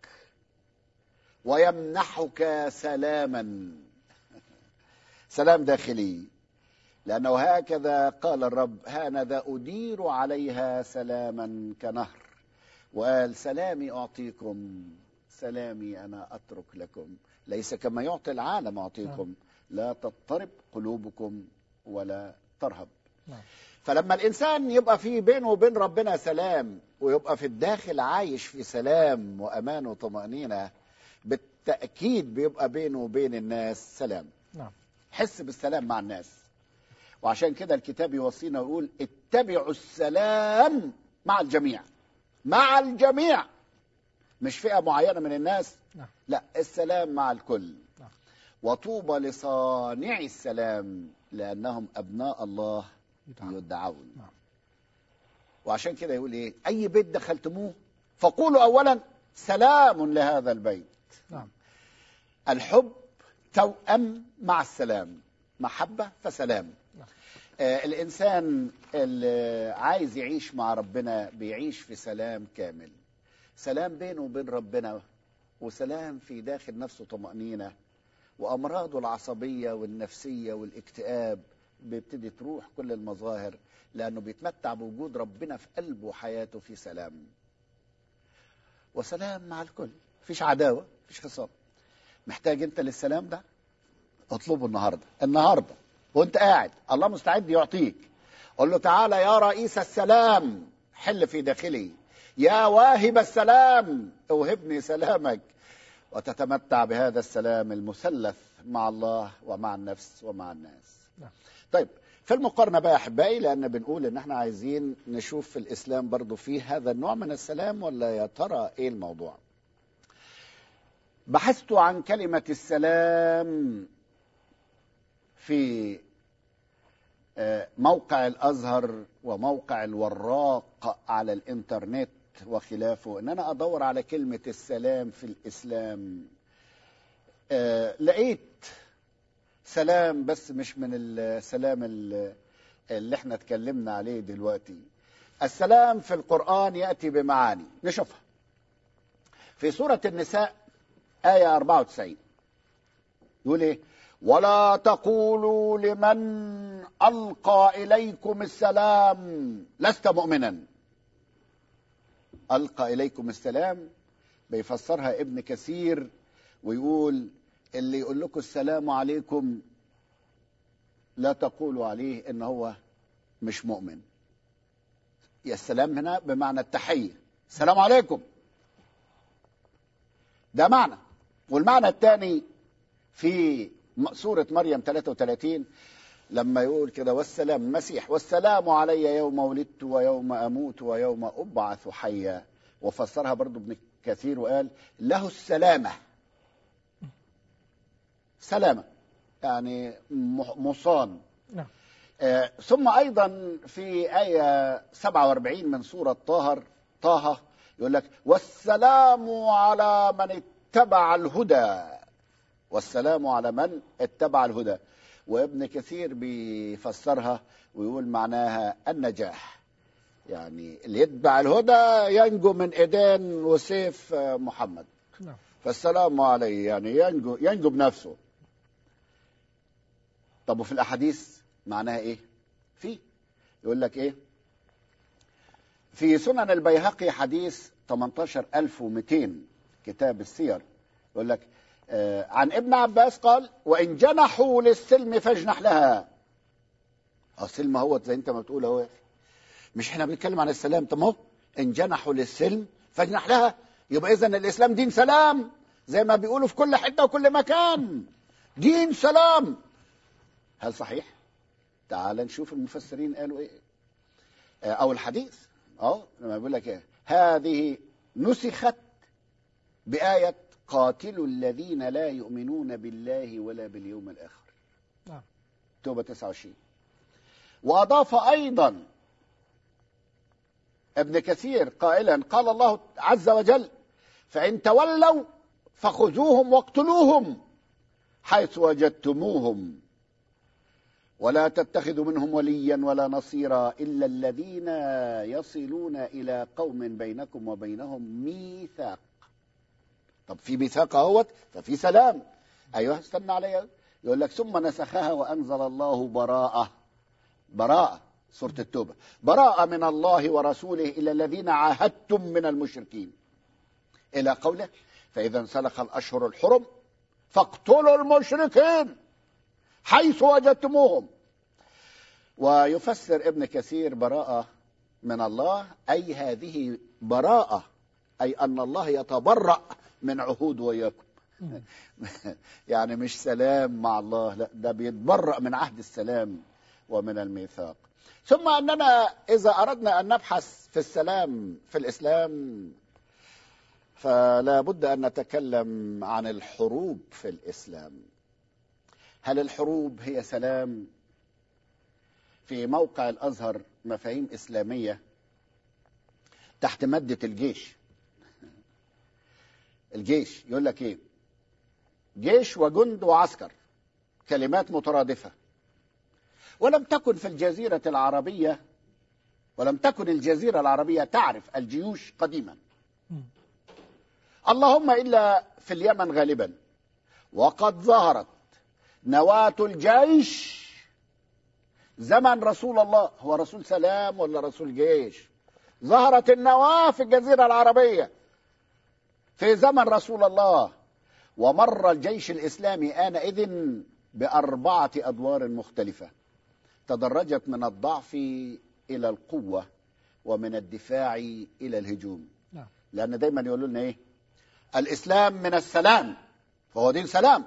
ويمنحك سلاما سلام داخلي لانه هكذا قال الرب هانذا ادير عليها سلاما كنهر وقال سلامي اعطيكم سلامي انا اترك لكم ليس كما يعطي العالم اعطيكم لا تضطرب قلوبكم ولا ترهب نعم. فلما الانسان يبقى في بينه وبين ربنا سلام ويبقى في الداخل عايش في سلام وامان وطمانينه بالتاكيد بيبقى بينه وبين الناس سلام نعم حس بالسلام مع الناس وعشان كده الكتاب يوصينا ويقول اتبعوا السلام مع الجميع مع الجميع مش فئة معينة من الناس نعم. لا السلام مع الكل نعم. وطوبى لصانعي السلام لأنهم أبناء الله يدعون. يدعون نعم. وعشان كده يقول ايه اي بيت دخلتموه فقولوا اولا سلام لهذا البيت نعم الحب توأم مع السلام محبة فسلام نعم. آه الإنسان اللي عايز يعيش مع ربنا بيعيش في سلام كامل سلام بينه وبين ربنا وسلام في داخل نفسه طمأنينة وأمراضه العصبية والنفسية والاكتئاب بيبتدي تروح كل المظاهر لأنه بيتمتع بوجود ربنا في قلبه وحياته في سلام وسلام مع الكل مفيش عداوة مفيش خصام محتاج انت للسلام ده اطلبه النهارده النهارده وانت قاعد الله مستعد يعطيك قل له تعالى يا رئيس السلام حل في داخلي يا واهب السلام اوهبني سلامك وتتمتع بهذا السلام المثلث مع الله ومع النفس ومع الناس نعم. طيب في المقارنة بقى أحبائي لأن بنقول إن إحنا عايزين نشوف في الإسلام برضو فيه هذا النوع من السلام ولا يا ترى إيه الموضوع بحثت عن كلمة السلام في آه، موقع الأزهر وموقع الوراق على الإنترنت وخلافه إن أنا أدور على كلمة السلام في الإسلام آه، لقيت سلام بس مش من السلام ال- اللي احنا اتكلمنا عليه دلوقتي السلام في القرآن يأتي بمعاني نشوفها في سورة النساء آية 94 يقول ايه ولا تقولوا لمن ألقى إليكم السلام لست مؤمنا ألقى إليكم السلام بيفسرها ابن كثير ويقول اللي يقول لكم السلام عليكم لا تقولوا عليه ان هو مش مؤمن يا السلام هنا بمعنى التحية السلام عليكم ده معنى والمعنى الثاني في سورة مريم 33 لما يقول كده والسلام المسيح والسلام علي يوم ولدت ويوم أموت ويوم أبعث حيا وفسرها برضو ابن كثير وقال له السلامة سلامة يعني مصان نعم آه، ثم أيضا في آية 47 من سورة طه طه يقول لك والسلام على من اتبع الهدى والسلام على من اتبع الهدى وابن كثير بيفسرها ويقول معناها النجاح يعني اللي يتبع الهدى ينجو من ايدين وسيف آه، محمد نعم فالسلام عليه يعني ينجو ينجو بنفسه طب وفي الاحاديث معناها ايه في يقول لك ايه في سنن البيهقي حديث 18200 كتاب السير يقول لك آه عن ابن عباس قال وان جنحوا للسلم فاجنح لها اه السلم هو زي انت ما بتقول اهو مش احنا بنتكلم عن السلام طب ما هو ان جنحوا للسلم فاجنح لها يبقى اذا الاسلام دين سلام زي ما بيقولوا في كل حته وكل مكان دين سلام هل صحيح؟ تعال نشوف المفسرين قالوا ايه آه، او الحديث اه لما بيقول لك ايه هذه نسخت بآية قاتلوا الذين لا يؤمنون بالله ولا باليوم الآخر نعم توبة 29 وأضاف أيضا ابن كثير قائلا قال الله عز وجل فإن تولوا فخذوهم واقتلوهم حيث وجدتموهم ولا تتخذوا منهم وليا ولا نصيرا إلا الذين يصلون إلى قوم بينكم وبينهم ميثاق طب في ميثاق اهوت ففي سلام ايوه استنى عليا يقول لك ثم نسخها وانزل الله براءه براءه سوره التوبه براءه من الله ورسوله الى الذين عاهدتم من المشركين الى قوله فاذا انسلخ الاشهر الحرم فاقتلوا المشركين حيث وجدتموهم ويفسر ابن كثير براءه من الله اي هذه براءه اي ان الله يتبرأ من عهود وياكم يعني مش سلام مع الله لا ده بيتبرأ من عهد السلام ومن الميثاق ثم أننا إذا أردنا أن نبحث في السلام في الإسلام فلا بد أن نتكلم عن الحروب في الإسلام هل الحروب هي سلام في موقع الأزهر مفاهيم إسلامية تحت مادة الجيش الجيش يقول لك ايه جيش وجند وعسكر كلمات مترادفة ولم تكن في الجزيرة العربية ولم تكن الجزيرة العربية تعرف الجيوش قديما اللهم إلا في اليمن غالبا وقد ظهرت نواة الجيش زمن رسول الله هو رسول سلام ولا رسول جيش ظهرت النواة في الجزيرة العربية في زمن رسول الله ومر الجيش الإسلامي آنئذ بأربعة أدوار مختلفة تدرجت من الضعف إلى القوة ومن الدفاع إلى الهجوم نعم. لأن دايما يقولوا لنا إيه الإسلام من السلام فهو دين سلام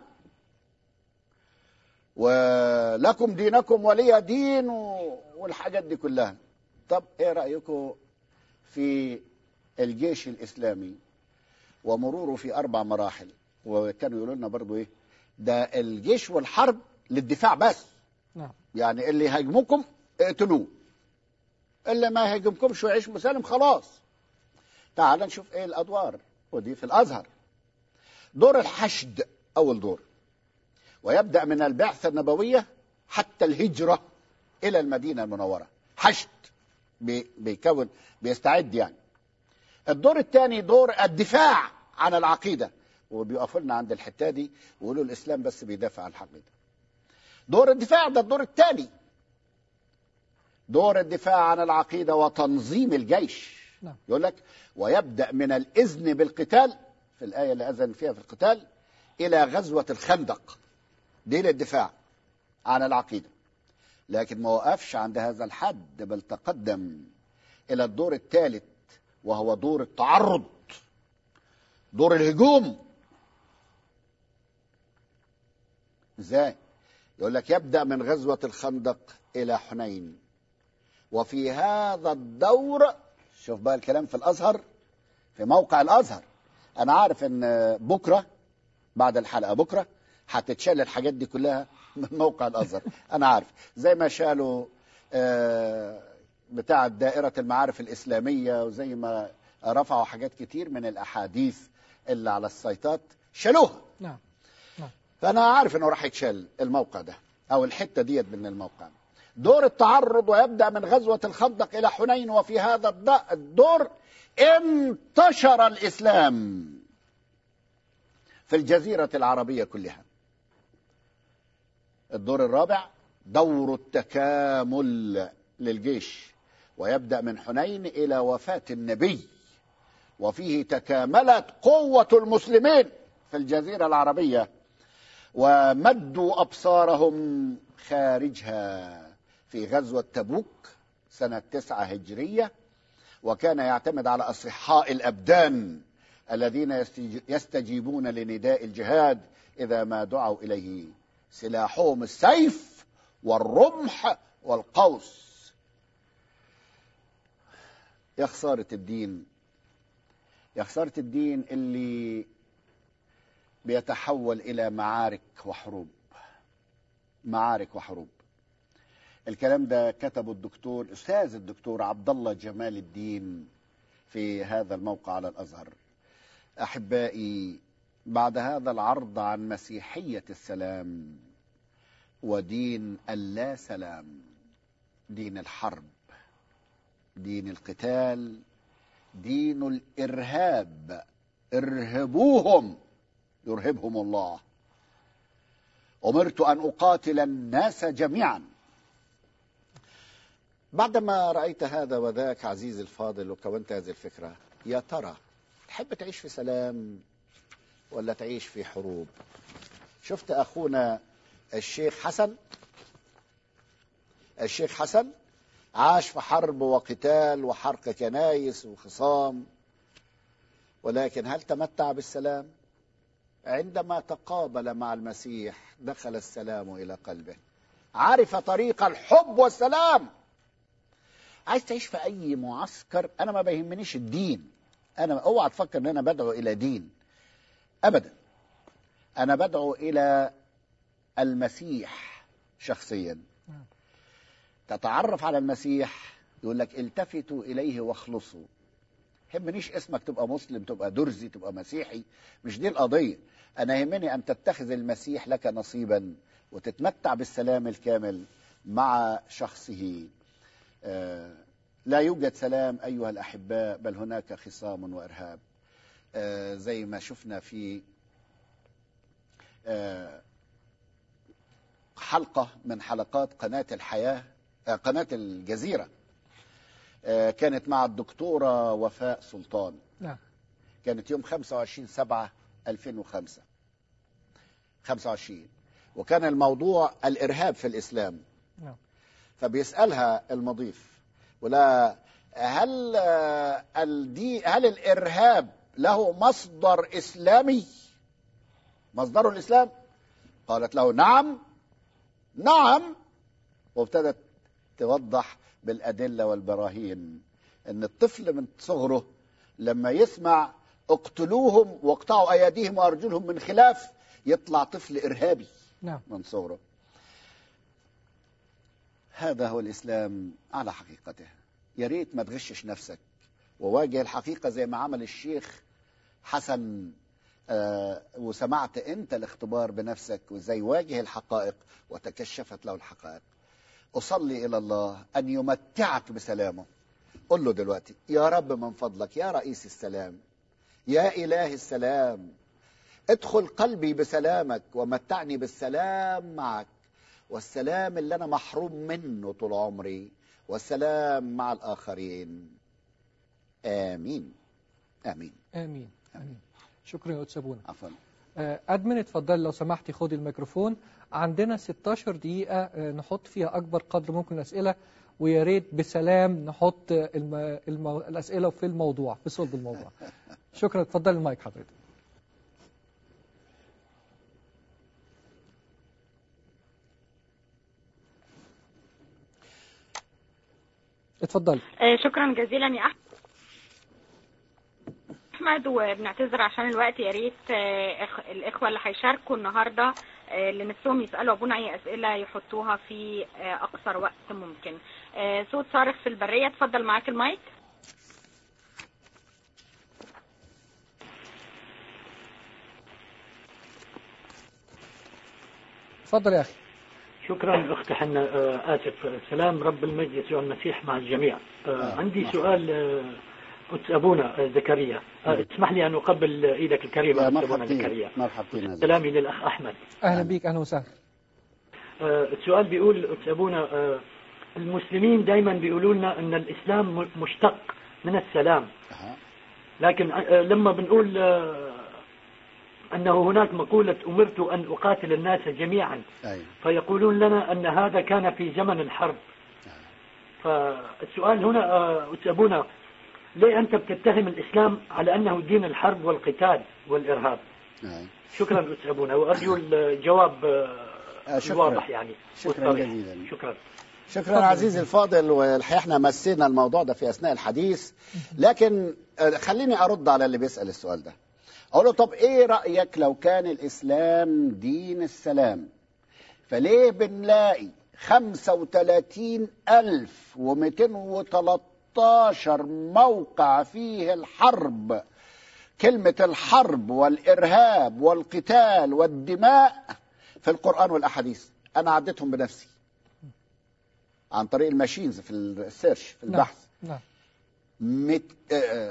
ولكم دينكم ولي دين والحاجات دي كلها طب ايه رأيكم في الجيش الإسلامي ومروره في أربع مراحل وكانوا يقولوا لنا برضو إيه ده الجيش والحرب للدفاع بس نعم يعني اللي يهاجمكم اقتلوه اللي ما يهاجمكمش ويعيش مسالم خلاص تعال نشوف ايه الادوار ودي في الازهر دور الحشد اول دور ويبدا من البعثه النبويه حتى الهجره إلى المدينة المنورة حشد بي- بيكون بيستعد يعني الدور الثاني دور الدفاع عن العقيدة وبيقفوا لنا عند الحتة دي ويقولوا الإسلام بس بيدافع عن العقيدة دور الدفاع ده الدور الثاني دور الدفاع عن العقيدة وتنظيم الجيش نعم. يقول لك ويبدأ من الإذن بالقتال في الآية اللي أذن فيها في القتال إلى غزوة الخندق دي للدفاع عن العقيدة لكن ما وقفش عند هذا الحد بل تقدم إلى الدور الثالث وهو دور التعرض دور الهجوم ازاي يقول لك يبدأ من غزوة الخندق إلى حنين وفي هذا الدور شوف بقى الكلام في الأزهر في موقع الأزهر أنا عارف إن بكرة بعد الحلقة بكرة هتتشال الحاجات دي كلها من موقع الأزهر أنا عارف زي ما شالوا آه، بتاع دائرة المعارف الإسلامية وزي ما رفعوا حاجات كتير من الأحاديث اللي على السيطات شالوها نعم فانا عارف انه راح يتشال الموقع ده او الحته ديت من الموقع دور التعرض ويبدا من غزوه الخندق الى حنين وفي هذا الد- الدور انتشر الاسلام في الجزيره العربيه كلها الدور الرابع دور التكامل للجيش ويبدا من حنين الى وفاه النبي وفيه تكاملت قوه المسلمين في الجزيره العربيه ومدوا أبصارهم خارجها في غزوة تبوك سنة تسعة هجرية وكان يعتمد على أصحاء الأبدان الذين يستج- يستجيبون لنداء الجهاد إذا ما دعوا إليه سلاحهم السيف والرمح والقوس يا خسارة الدين يا خسارة الدين اللي بيتحول الى معارك وحروب معارك وحروب الكلام ده كتبه الدكتور استاذ الدكتور عبد الله جمال الدين في هذا الموقع على الازهر احبائي بعد هذا العرض عن مسيحيه السلام ودين اللا سلام دين الحرب دين القتال دين الارهاب ارهبوهم يرهبهم الله امرت ان اقاتل الناس جميعا بعدما رايت هذا وذاك عزيزي الفاضل وكونت هذه الفكره يا ترى تحب تعيش في سلام ولا تعيش في حروب شفت اخونا الشيخ حسن الشيخ حسن عاش في حرب وقتال وحرق كنايس وخصام ولكن هل تمتع بالسلام عندما تقابل مع المسيح دخل السلام الى قلبه عرف طريق الحب والسلام عايز تعيش في اي معسكر انا ما بيهمنيش الدين انا اوعى تفكر ان انا بدعو الى دين ابدا انا بدعو الى المسيح شخصيا نعم. تتعرف على المسيح يقول لك التفتوا اليه واخلصوا يهمنيش اسمك تبقى مسلم تبقى درزي تبقى مسيحي مش دي القضية أنا يهمني أن تتخذ المسيح لك نصيبا وتتمتع بالسلام الكامل مع شخصه آه، لا يوجد سلام أيها الأحباء بل هناك خصام وإرهاب آه، زي ما شفنا في آه، حلقة من حلقات قناة الحياة آه، قناة الجزيرة آه، كانت مع الدكتورة وفاء سلطان نعم كانت يوم 25 7 2005 25 وكان الموضوع الإرهاب في الإسلام نعم فبيسألها المضيف ولا هل آه، الدي هل الإرهاب له مصدر إسلامي مصدره الإسلام قالت له نعم نعم وابتدت توضح بالأدلة والبراهين أن الطفل من صغره لما يسمع اقتلوهم واقطعوا أيديهم وأرجلهم من خلاف يطلع طفل إرهابي نعم من صغره هذا هو الإسلام على حقيقته يا ريت ما تغشش نفسك وواجه الحقيقة زي ما عمل الشيخ حسن آه وسمعت انت الاختبار بنفسك وازاي واجه الحقائق وتكشفت له الحقائق أصلي إلى الله أن يمتعك بسلامه قل له دلوقتي يا رب من فضلك يا رئيس السلام يا إله السلام ادخل قلبي بسلامك ومتعني بالسلام معك والسلام اللي أنا محروم منه طول عمري والسلام مع الآخرين آمين آمين آمين آمين شكرا يا أستاذ بونا عفوا آه، أدمن اتفضل لو سمحتي خدي الميكروفون عندنا 16 دقيقة آه، نحط فيها أكبر قدر ممكن الأسئلة ويا ريت بسلام نحط آه، الم... الم... الأسئلة في الموضوع في صلب الموضوع شكرا اتفضل المايك حضرتك اتفضل آه، شكرا جزيلا يا احمد احمد وبنعتذر عشان الوقت يا ريت آه، إخ- الاخوه اللي هيشاركوا النهارده آه، اللي نفسهم يسالوا ابونا اي اسئله يحطوها في آه، اقصر وقت ممكن آه، صوت صارخ في البريه اتفضل معاك المايك اتفضل يا أخي شكرا اختي حنا آه، اسف سلام رب المجد يسوع المسيح مع الجميع آه، آه، عندي مرحبا. سؤال آه، أستاذ ابونا آه، زكريا آه، نعم. اسمح لي ان اقبل ايدك الكريمه يا أستاذ ابونا مرحبتين زكريا مرحبتين هذا. سلامي للاخ احمد أهلا بيك أهلا وسهلا آه، السؤال بيقول أستاذ ابونا آه، المسلمين دائما بيقولوا لنا ان الاسلام م- مشتق من السلام أها. لكن آه، لما بنقول آه، انه هناك مقوله امرت ان اقاتل الناس جميعا أيوة. فيقولون لنا أن هذا كان في زمن الحرب فالسؤال هنا آه، أستاذ أبونا ليه أنت بتتهم الإسلام على أنه دين الحرب والقتال والإرهاب أيوة. شكرا أستاذ أبونا وأرجو الجواب آه، آه، شكراً. الواضح يعني شكراً والصريح. جزيلاً. شكرا شكرا عزيزي الفاضل والحقيقه احنا مسينا الموضوع ده في اثناء الحديث لكن آه، خليني ارد على اللي بيسال السؤال ده اقول له طب ايه رايك لو كان الاسلام دين السلام فليه بنلاقي 35213 موقع فيه الحرب كلمة الحرب والإرهاب والقتال والدماء في القرآن والأحاديث أنا عديتهم بنفسي عن طريق الماشينز في السيرش في البحث نعم مت... آه،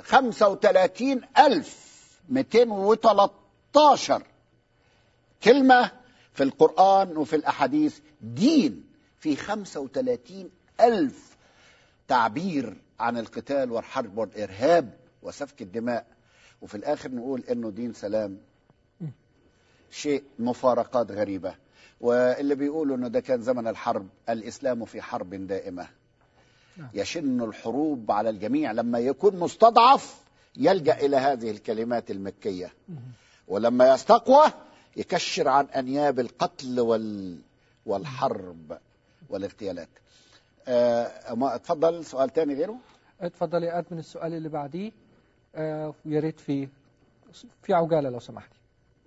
35213 كلمة في القرآن وفي الأحاديث دين في 35000 تعبير عن القتال والحرب والإرهاب وسفك الدماء وفي الآخر نقول إنه دين سلام شيء مفارقات غريبة واللي بيقولوا إنه ده كان زمن الحرب الإسلام في حرب دائمة يشن الحروب على الجميع لما يكون مستضعف يلجأ إلى هذه الكلمات المكية ولما يستقوى يكشر عن أنياب القتل وال... والحرب والاغتيالات آه ما اتفضل سؤال تاني غيره اتفضل يا أدمن السؤال اللي بعديه آه، ويا ريت في في عجالة لو سمحتي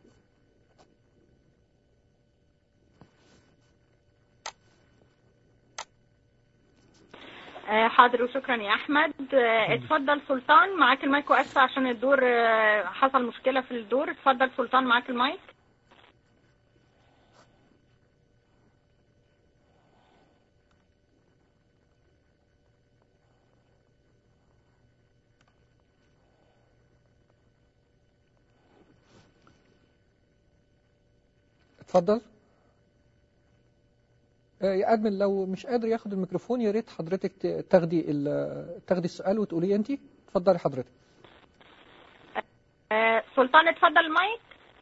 آه، حاضر وشكرا يا احمد آه، اتفضل سلطان معاك المايك واسفه عشان الدور آه، حصل مشكله في الدور اتفضل سلطان معاك المايك اتفضل آه، يا أدمن لو مش قادر ياخد الميكروفون يا ريت حضرتك ت- تاخدي ال- تاخدي السؤال وتقوليه انت اتفضلي حضرتك آه، سلطان اتفضل المايك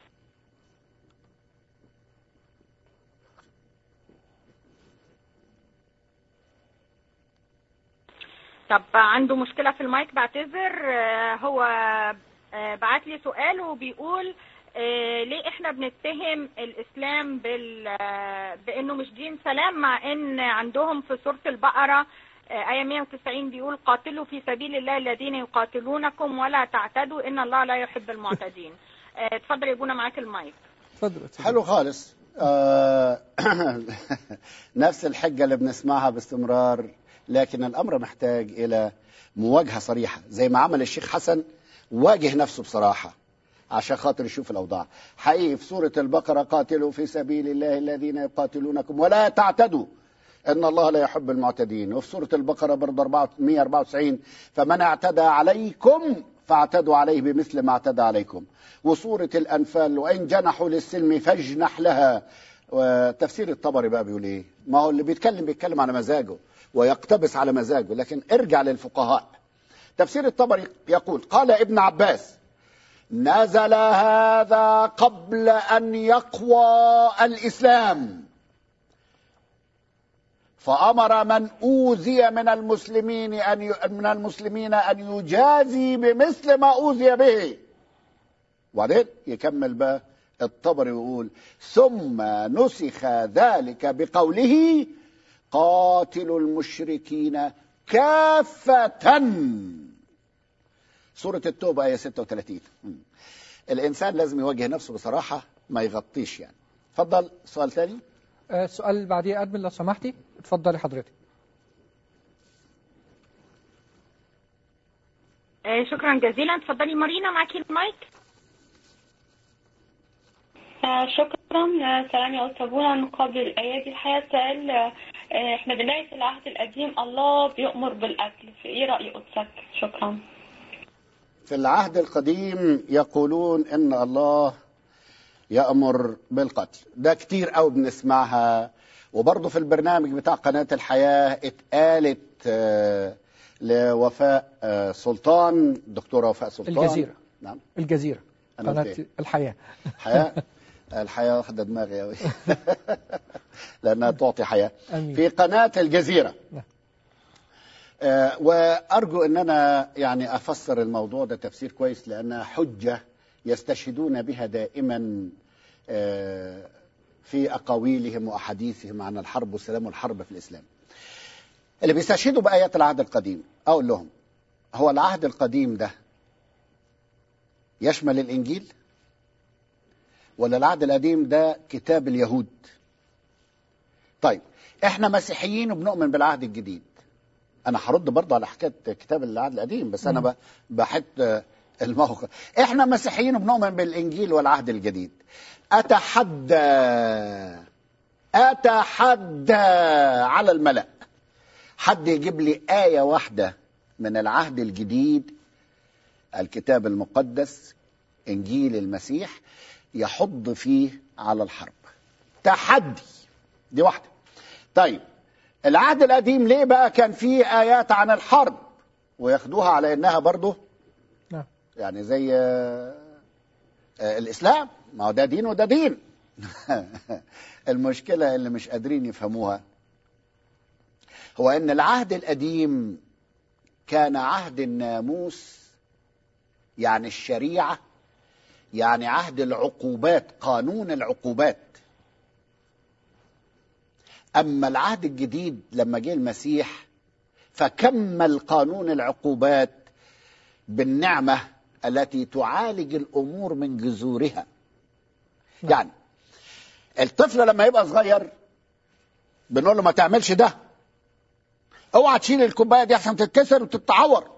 طب عنده مشكلة في المايك بعتذر آه، هو آه، بعت لي سؤال وبيقول آه، ليه احنا بنتهم الاسلام بال آه، بانه مش دين سلام مع ان عندهم في سورة البقرة آه، آية 190 بيقول قاتلوا في سبيل الله الذين يقاتلونكم ولا تعتدوا إن الله لا يحب المعتدين آه، اتفضل يا ابونا معاك المايك اتفضل اتفضل. حلو خالص آه نفس الحجة اللي بنسمعها باستمرار لكن الأمر محتاج إلى مواجهة صريحة زي ما عمل الشيخ حسن واجه نفسه بصراحة عشان خاطر يشوف الأوضاع حقيقي في سورة البقرة قاتلوا في سبيل الله الذين يقاتلونكم ولا تعتدوا ان الله لا يحب المعتدين وفي سوره البقره برضه 194 فمن اعتدى عليكم فاعتدوا عليه بمثل ما اعتدى عليكم وسوره الانفال وان جنحوا للسلم فاجنح لها وتفسير الطبري بقى بيقول ايه ما هو اللي بيتكلم بيتكلم على مزاجه ويقتبس على مزاجه لكن ارجع للفقهاء تفسير الطبري يقول قال ابن عباس نزل هذا قبل ان يقوى الاسلام فامر من اوذي من المسلمين ان ي... من المسلمين ان يجازي بمثل ما اوذي به وبعدين يكمل بقى الطبري ويقول ثم نسخ ذلك بقوله قاتلوا المشركين كافة سورة التوبة آية 36 الإنسان لازم يواجه نفسه بصراحة ما يغطيش يعني اتفضل سؤال ثاني آه، السؤال اللي بعديه أدمن لو سمحتي اتفضلي حضرتك آه، شكرا جزيلا اتفضلي مارينا معاكي المايك آه، شكرا آه، سلام يا أستاذ بونا مقابل الآيات دي الحقيقة سؤال آه، احنا بنلاقي في العهد القديم الله بيؤمر بالقتل في ايه رأي قدسك شكرا في العهد القديم يقولون ان الله يأمر بالقتل ده كتير قوي بنسمعها وبرضه في البرنامج بتاع قناة الحياة اتقالت آه، لوفاء آه، سلطان دكتورة وفاء سلطان الجزيرة. نعم الجزيرة أنا قناة قلت إيه؟ الحياة الحياة الحياة واخدة دماغي قوي لأنها تعطي حياة أمين. في قناة الجزيرة نعم. آه، وأرجو أن أنا يعني أفسر الموضوع ده تفسير كويس لأنها حجة يستشهدون بها دائما آه، في أقاويلهم وأحاديثهم عن الحرب والسلام والحرب في الإسلام اللي بيستشهدوا بآيات العهد القديم أقول لهم هو العهد القديم ده يشمل الإنجيل ولا العهد القديم ده كتاب اليهود طيب احنا مسيحيين وبنؤمن بالعهد الجديد انا هرد برضه على حكايه كتاب العهد القديم بس انا مم. ب- بحط الموقف احنا مسيحيين وبنؤمن بالانجيل والعهد الجديد اتحدى اتحدى على الملأ حد يجيب لي آية واحدة من العهد الجديد الكتاب المقدس إنجيل المسيح يحض فيه على الحرب تحدي دي واحدة طيب العهد القديم ليه بقى كان فيه آيات عن الحرب وياخدوها على إنها برضه نعم يعني زي آه، آه، الإسلام ما هو ده دين وده دين المشكلة اللي مش قادرين يفهموها هو ان العهد القديم كان عهد الناموس يعني الشريعه يعني عهد العقوبات قانون العقوبات اما العهد الجديد لما جه المسيح فكمل قانون العقوبات بالنعمه التي تعالج الامور من جذورها يعني الطفل لما يبقى صغير بنقول له ما تعملش ده اوعى تشيل الكوبايه دي عشان تتكسر وتتعور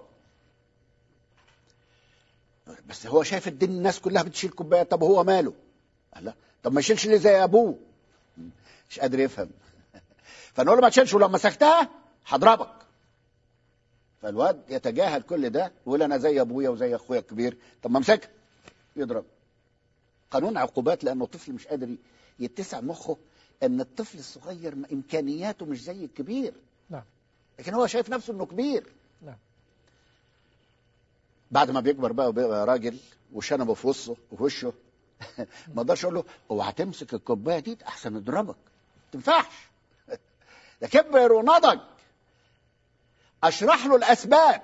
بس هو شايف الدين الناس كلها بتشيل كوبايه طب هو ماله قال لا طب ما يشيلش ليه زي ابوه مش قادر يفهم فنقول له ما تشيلش ولو مسكتها هضربك فالواد يتجاهل كل ده ويقول انا زي ابويا وزي اخويا الكبير طب ما امسكها يضرب قانون عقوبات لانه الطفل مش قادر يتسع مخه ان الطفل الصغير امكانياته مش زي الكبير نعم لكن هو شايف نفسه انه كبير نعم بعد ما بيكبر بقى وبيبقى راجل وشنبه في وشه وفي وشه ما اقدرش اقول له اوعى تمسك الكوبايه دي احسن اضربك ما تنفعش ده كبر ونضج اشرح له الاسباب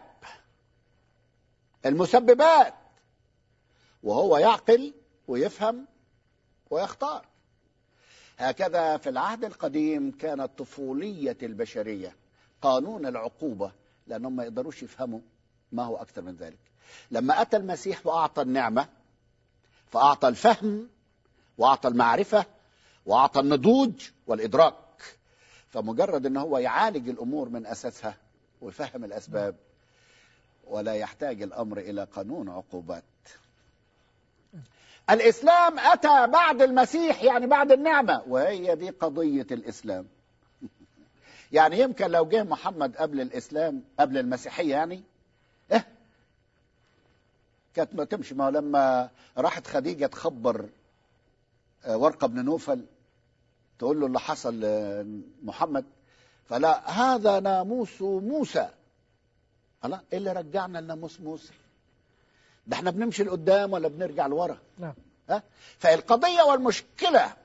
المسببات وهو يعقل ويفهم ويختار هكذا في العهد القديم كانت طفوليه البشريه قانون العقوبه لانهم ما يقدروش يفهموا ما هو اكثر من ذلك لما اتى المسيح واعطى النعمه فاعطى الفهم واعطى المعرفه واعطى النضوج والادراك فمجرد ان هو يعالج الامور من اساسها ويفهم الاسباب ولا يحتاج الامر الى قانون عقوبات الاسلام اتى بعد المسيح يعني بعد النعمه وهي دي قضيه الاسلام يعني يمكن لو جه محمد قبل الاسلام قبل المسيحيه يعني ايه كانت ما تمشي ما هو لما راحت خديجه تخبر آه، ورقه بن نوفل تقول له اللي حصل لمحمد فلا هذا ناموس موسى الله ايه اللي رجعنا لناموس موسى ده احنا بنمشي لقدام ولا بنرجع لورا نعم ها؟ فالقضية والمشكلة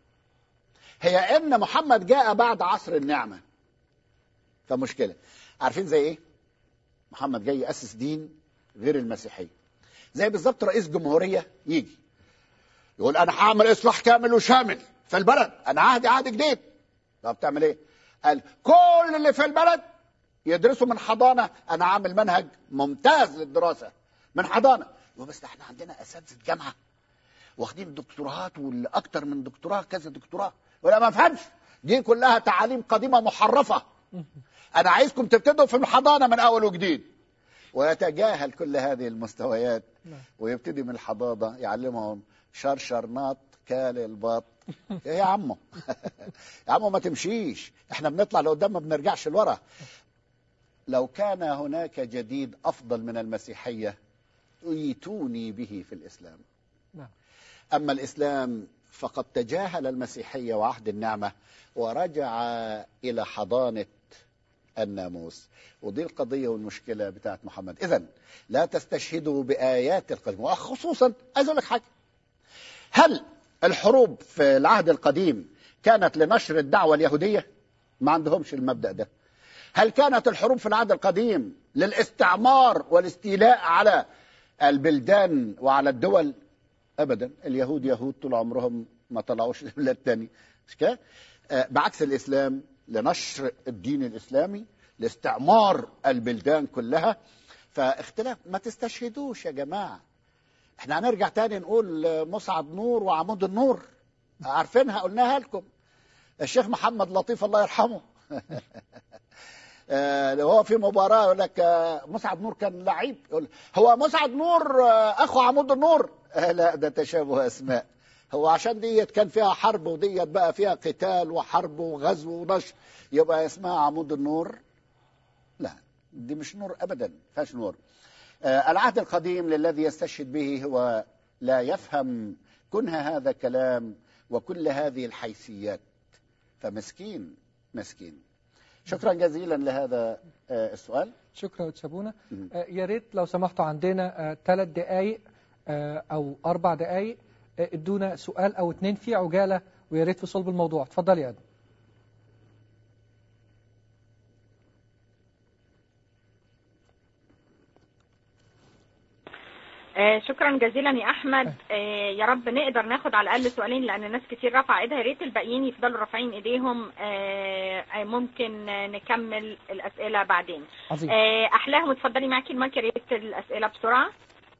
هي ان محمد جاء بعد عصر النعمة فمشكلة عارفين زي ايه محمد جاي يأسس دين غير المسيحية زي بالظبط رئيس جمهورية يجي يقول انا هعمل اصلاح كامل وشامل في البلد انا عهدي عهد جديد طب بتعمل ايه قال كل اللي في البلد يدرسوا من حضانة انا عامل منهج ممتاز للدراسة من حضانة يقول بس ده احنا عندنا اساتذة جامعة واخدين دكتوراهات والاكتر من دكتوراه كذا دكتوراه ولا ما فهمش دي كلها تعاليم قديمه محرفه انا عايزكم تبتدوا في الحضانه من اول وجديد ويتجاهل كل هذه المستويات نعم. ويبتدي من الحضانه يعلمهم شرشر ناط كال البط ايه يا عمو يا عمو ما تمشيش احنا بنطلع لقدام ما بنرجعش لورا لو كان هناك جديد افضل من المسيحيه ايتوني به في الاسلام نعم أما الإسلام فقد تجاهل المسيحية وعهد النعمة ورجع إلى حضانة الناموس ودي القضية والمشكلة بتاعت محمد إذا لا تستشهدوا بآيات القديم وخصوصا عايز أقول لك حاجة هل الحروب في العهد القديم كانت لنشر الدعوة اليهودية ما عندهمش المبدأ ده هل كانت الحروب في العهد القديم للاستعمار والاستيلاء على البلدان وعلى الدول ابدا اليهود يهود طول عمرهم ما طلعوش لبلاد تاني مش كده آه، بعكس الاسلام لنشر الدين الاسلامي لاستعمار البلدان كلها فاختلاف ما تستشهدوش يا جماعه احنا هنرجع تاني نقول آه، مصعد نور وعمود النور عارفينها قلناها لكم الشيخ محمد لطيف الله يرحمه آه، لو هو في مباراة يقول لك آه، مسعد نور كان لعيب يقول هو مسعد نور آه، أخو عمود النور آه، لا ده تشابه أسماء هو عشان ديت كان فيها حرب وديت بقى فيها قتال وحرب وغزو ونشر يبقى اسمها عمود النور لا دي مش نور أبدا فيهاش نور آه، العهد القديم للذي يستشهد به هو لا يفهم كنه هذا كلام وكل هذه الحيثيات فمسكين مسكين شكرا جزيلا لهذا آه، السؤال شكرا يا تشابونا مم. آه، يا ريت لو سمحتوا عندنا ثلاث دقائق آه، او اربع دقائق آه، ادونا سؤال او اتنين في عجاله ويا ريت في صلب الموضوع اتفضل يا ادم آه، شكرا جزيلا يا احمد آه، يا رب نقدر ناخد على الاقل سؤالين لان ناس كتير رفع ايدها يا ريت الباقيين يفضلوا رافعين ايديهم آه، آه، ممكن آه، نكمل الاسئله بعدين عظيم آه، احلاهم اتفضلي معاكي المايك يا ريت الاسئله بسرعه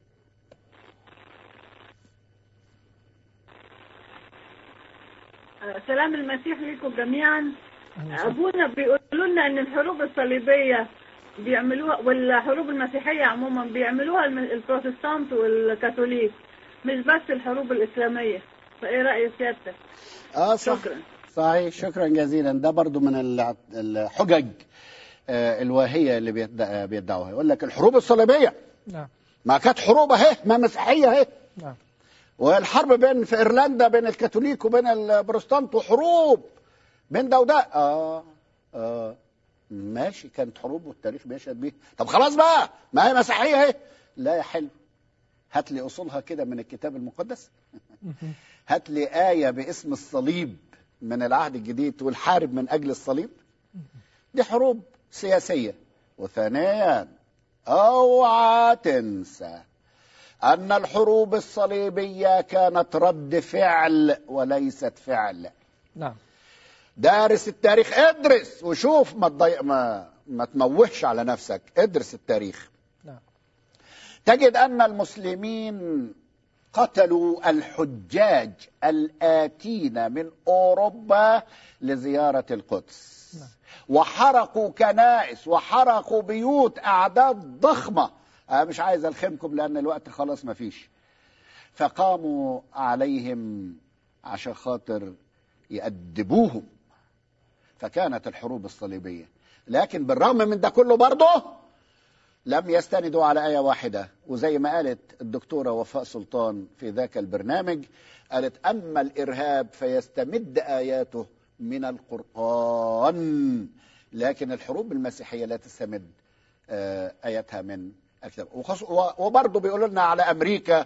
سلام المسيح لكم جميعا أهلا وسهلا. ابونا بيقولوا لنا ان الحروب الصليبيه بيعملوها والحروب المسيحيه عموما بيعملوها الم- البروتستانت والكاثوليك مش بس الحروب الاسلاميه فايه راي سيادتك اه صح شكرا صحيح شكرا جزيلا ده برضو من الع- الحجج آه، الواهية اللي بيدع- بيدعوها يقول لك الحروب الصليبية نعم ما كانت حروب اهي ما مسيحية اهي نعم والحرب بين في ايرلندا بين الكاثوليك وبين البروتستانت وحروب بين ده وده اه اه ماشي كانت حروب والتاريخ بيشهد بيها طب خلاص بقى ما هي مسيحيه اهي لا يا حلو هات لي اصولها كده من الكتاب المقدس مهم. هات لي آية باسم الصليب من العهد الجديد تقول حارب من أجل الصليب دي حروب سياسية وثانيا اوعى تنسى أن الحروب الصليبية كانت رد فعل وليست فعل نعم دارس التاريخ ادرس وشوف ما تضيق ما ما تموهش على نفسك ادرس التاريخ نعم تجد أن المسلمين قتلوا الحجاج الآتين من أوروبا لزيارة القدس نعم. وحرقوا كنائس وحرقوا بيوت أعداد ضخمة أنا مش عايز ألخمكم لأن الوقت خلاص ما فيش فقاموا عليهم عشان خاطر يأدبوهم فكانت الحروب الصليبية لكن بالرغم من ده كله برضه لم يستندوا على آية واحدة وزي ما قالت الدكتورة وفاء سلطان في ذاك البرنامج قالت أما الإرهاب فيستمد آياته من القرآن لكن الحروب المسيحية لا تستمد آه، آياتها من الكتاب وخص- و- وبرضه بيقولوا لنا على أمريكا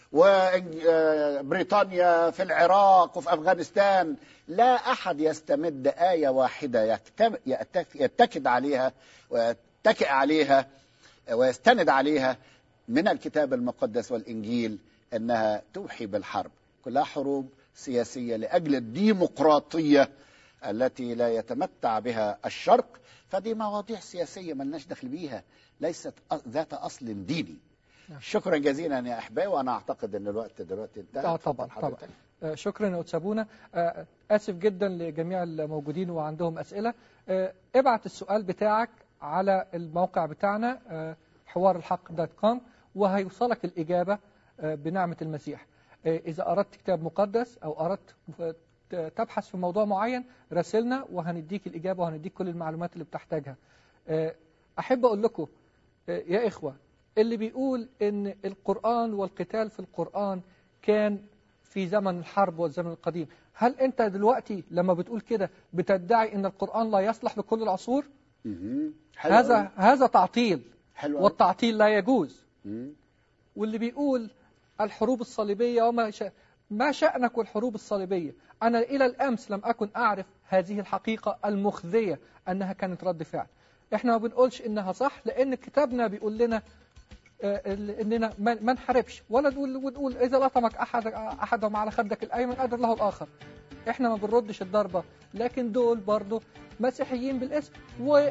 وبريطانيا في العراق وفي أفغانستان لا أحد يستمد آية واحدة يكتم- يتك- يتكد عليها ويتكئ عليها ويستند عليها من الكتاب المقدس والإنجيل أنها توحي بالحرب كلها حروب سياسية لأجل الديمقراطية التي لا يتمتع بها الشرق فدي مواضيع سياسية ملناش دخل بيها ليست أ- ذات أصل ديني نعم. شكرا جزيلا يا أحبائي وأنا أعتقد أن الوقت دلوقتي انتهى آه طبعا اتفضل طبعا حضرتك. آه، شكرا يا أتسابونا آه، آسف جدا لجميع الموجودين وعندهم أسئلة آه، ابعت السؤال بتاعك على الموقع بتاعنا آه، حوار الحق دوت كوم وهيوصلك الإجابة آه، بنعمة المسيح آه، إذا أردت كتاب مقدس أو أردت ف- ت- تبحث في موضوع معين راسلنا وهنديك الإجابة وهنديك كل المعلومات اللي بتحتاجها آه، أحب أقول لكم آه، يا إخوة اللي بيقول إن القرآن والقتال في القرآن كان في زمن الحرب والزمن القديم هل أنت دلوقتي لما بتقول كده بتدعي إن القرآن لا يصلح لكل العصور مهم. حلو هذا أوي. هذا تعطيل حلو أوي. والتعطيل لا يجوز مم. واللي بيقول الحروب الصليبية وما شا... ما شأنك والحروب الصليبية أنا إلى الأمس لم أكن أعرف هذه الحقيقة المخزية أنها كانت رد فعل إحنا ما بنقولش إنها صح لأن كتابنا بيقول لنا آه، ال- إننا ما ما نحاربش ولا نقول ونقول إذا لطمك أحد أحدهم على خدك الأيمن قدر له الآخر إحنا ما بنردش الضربة لكن دول برضو مسيحيين بالاسم و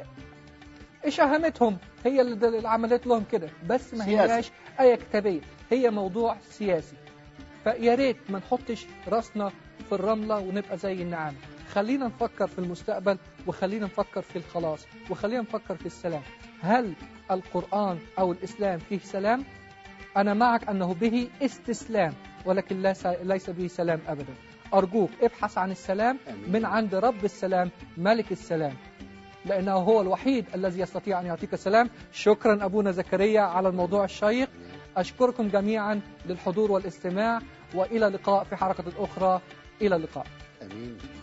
شهامتهم هي اللي اللي عملت لهم كده بس ما سياسي. هياش آية كتابية هي موضوع سياسي فيا ريت ما نحطش راسنا في الرملة ونبقى زي النعام خلينا نفكر في المستقبل وخلينا نفكر في الخلاص وخلينا نفكر في السلام هل القرآن أو الإسلام فيه سلام أنا معك أنه به استسلام ولكن ليس ليس به سلام أبدا أرجوك ابحث عن السلام آمين. من عند رب السلام ملك السلام لأنه هو الوحيد الذي يستطيع أن يعطيك سلام شكرا أبونا زكريا على الموضوع الشيق أشكركم جميعا للحضور والاستماع وإلى اللقاء في حلقة أخرى إلى اللقاء امين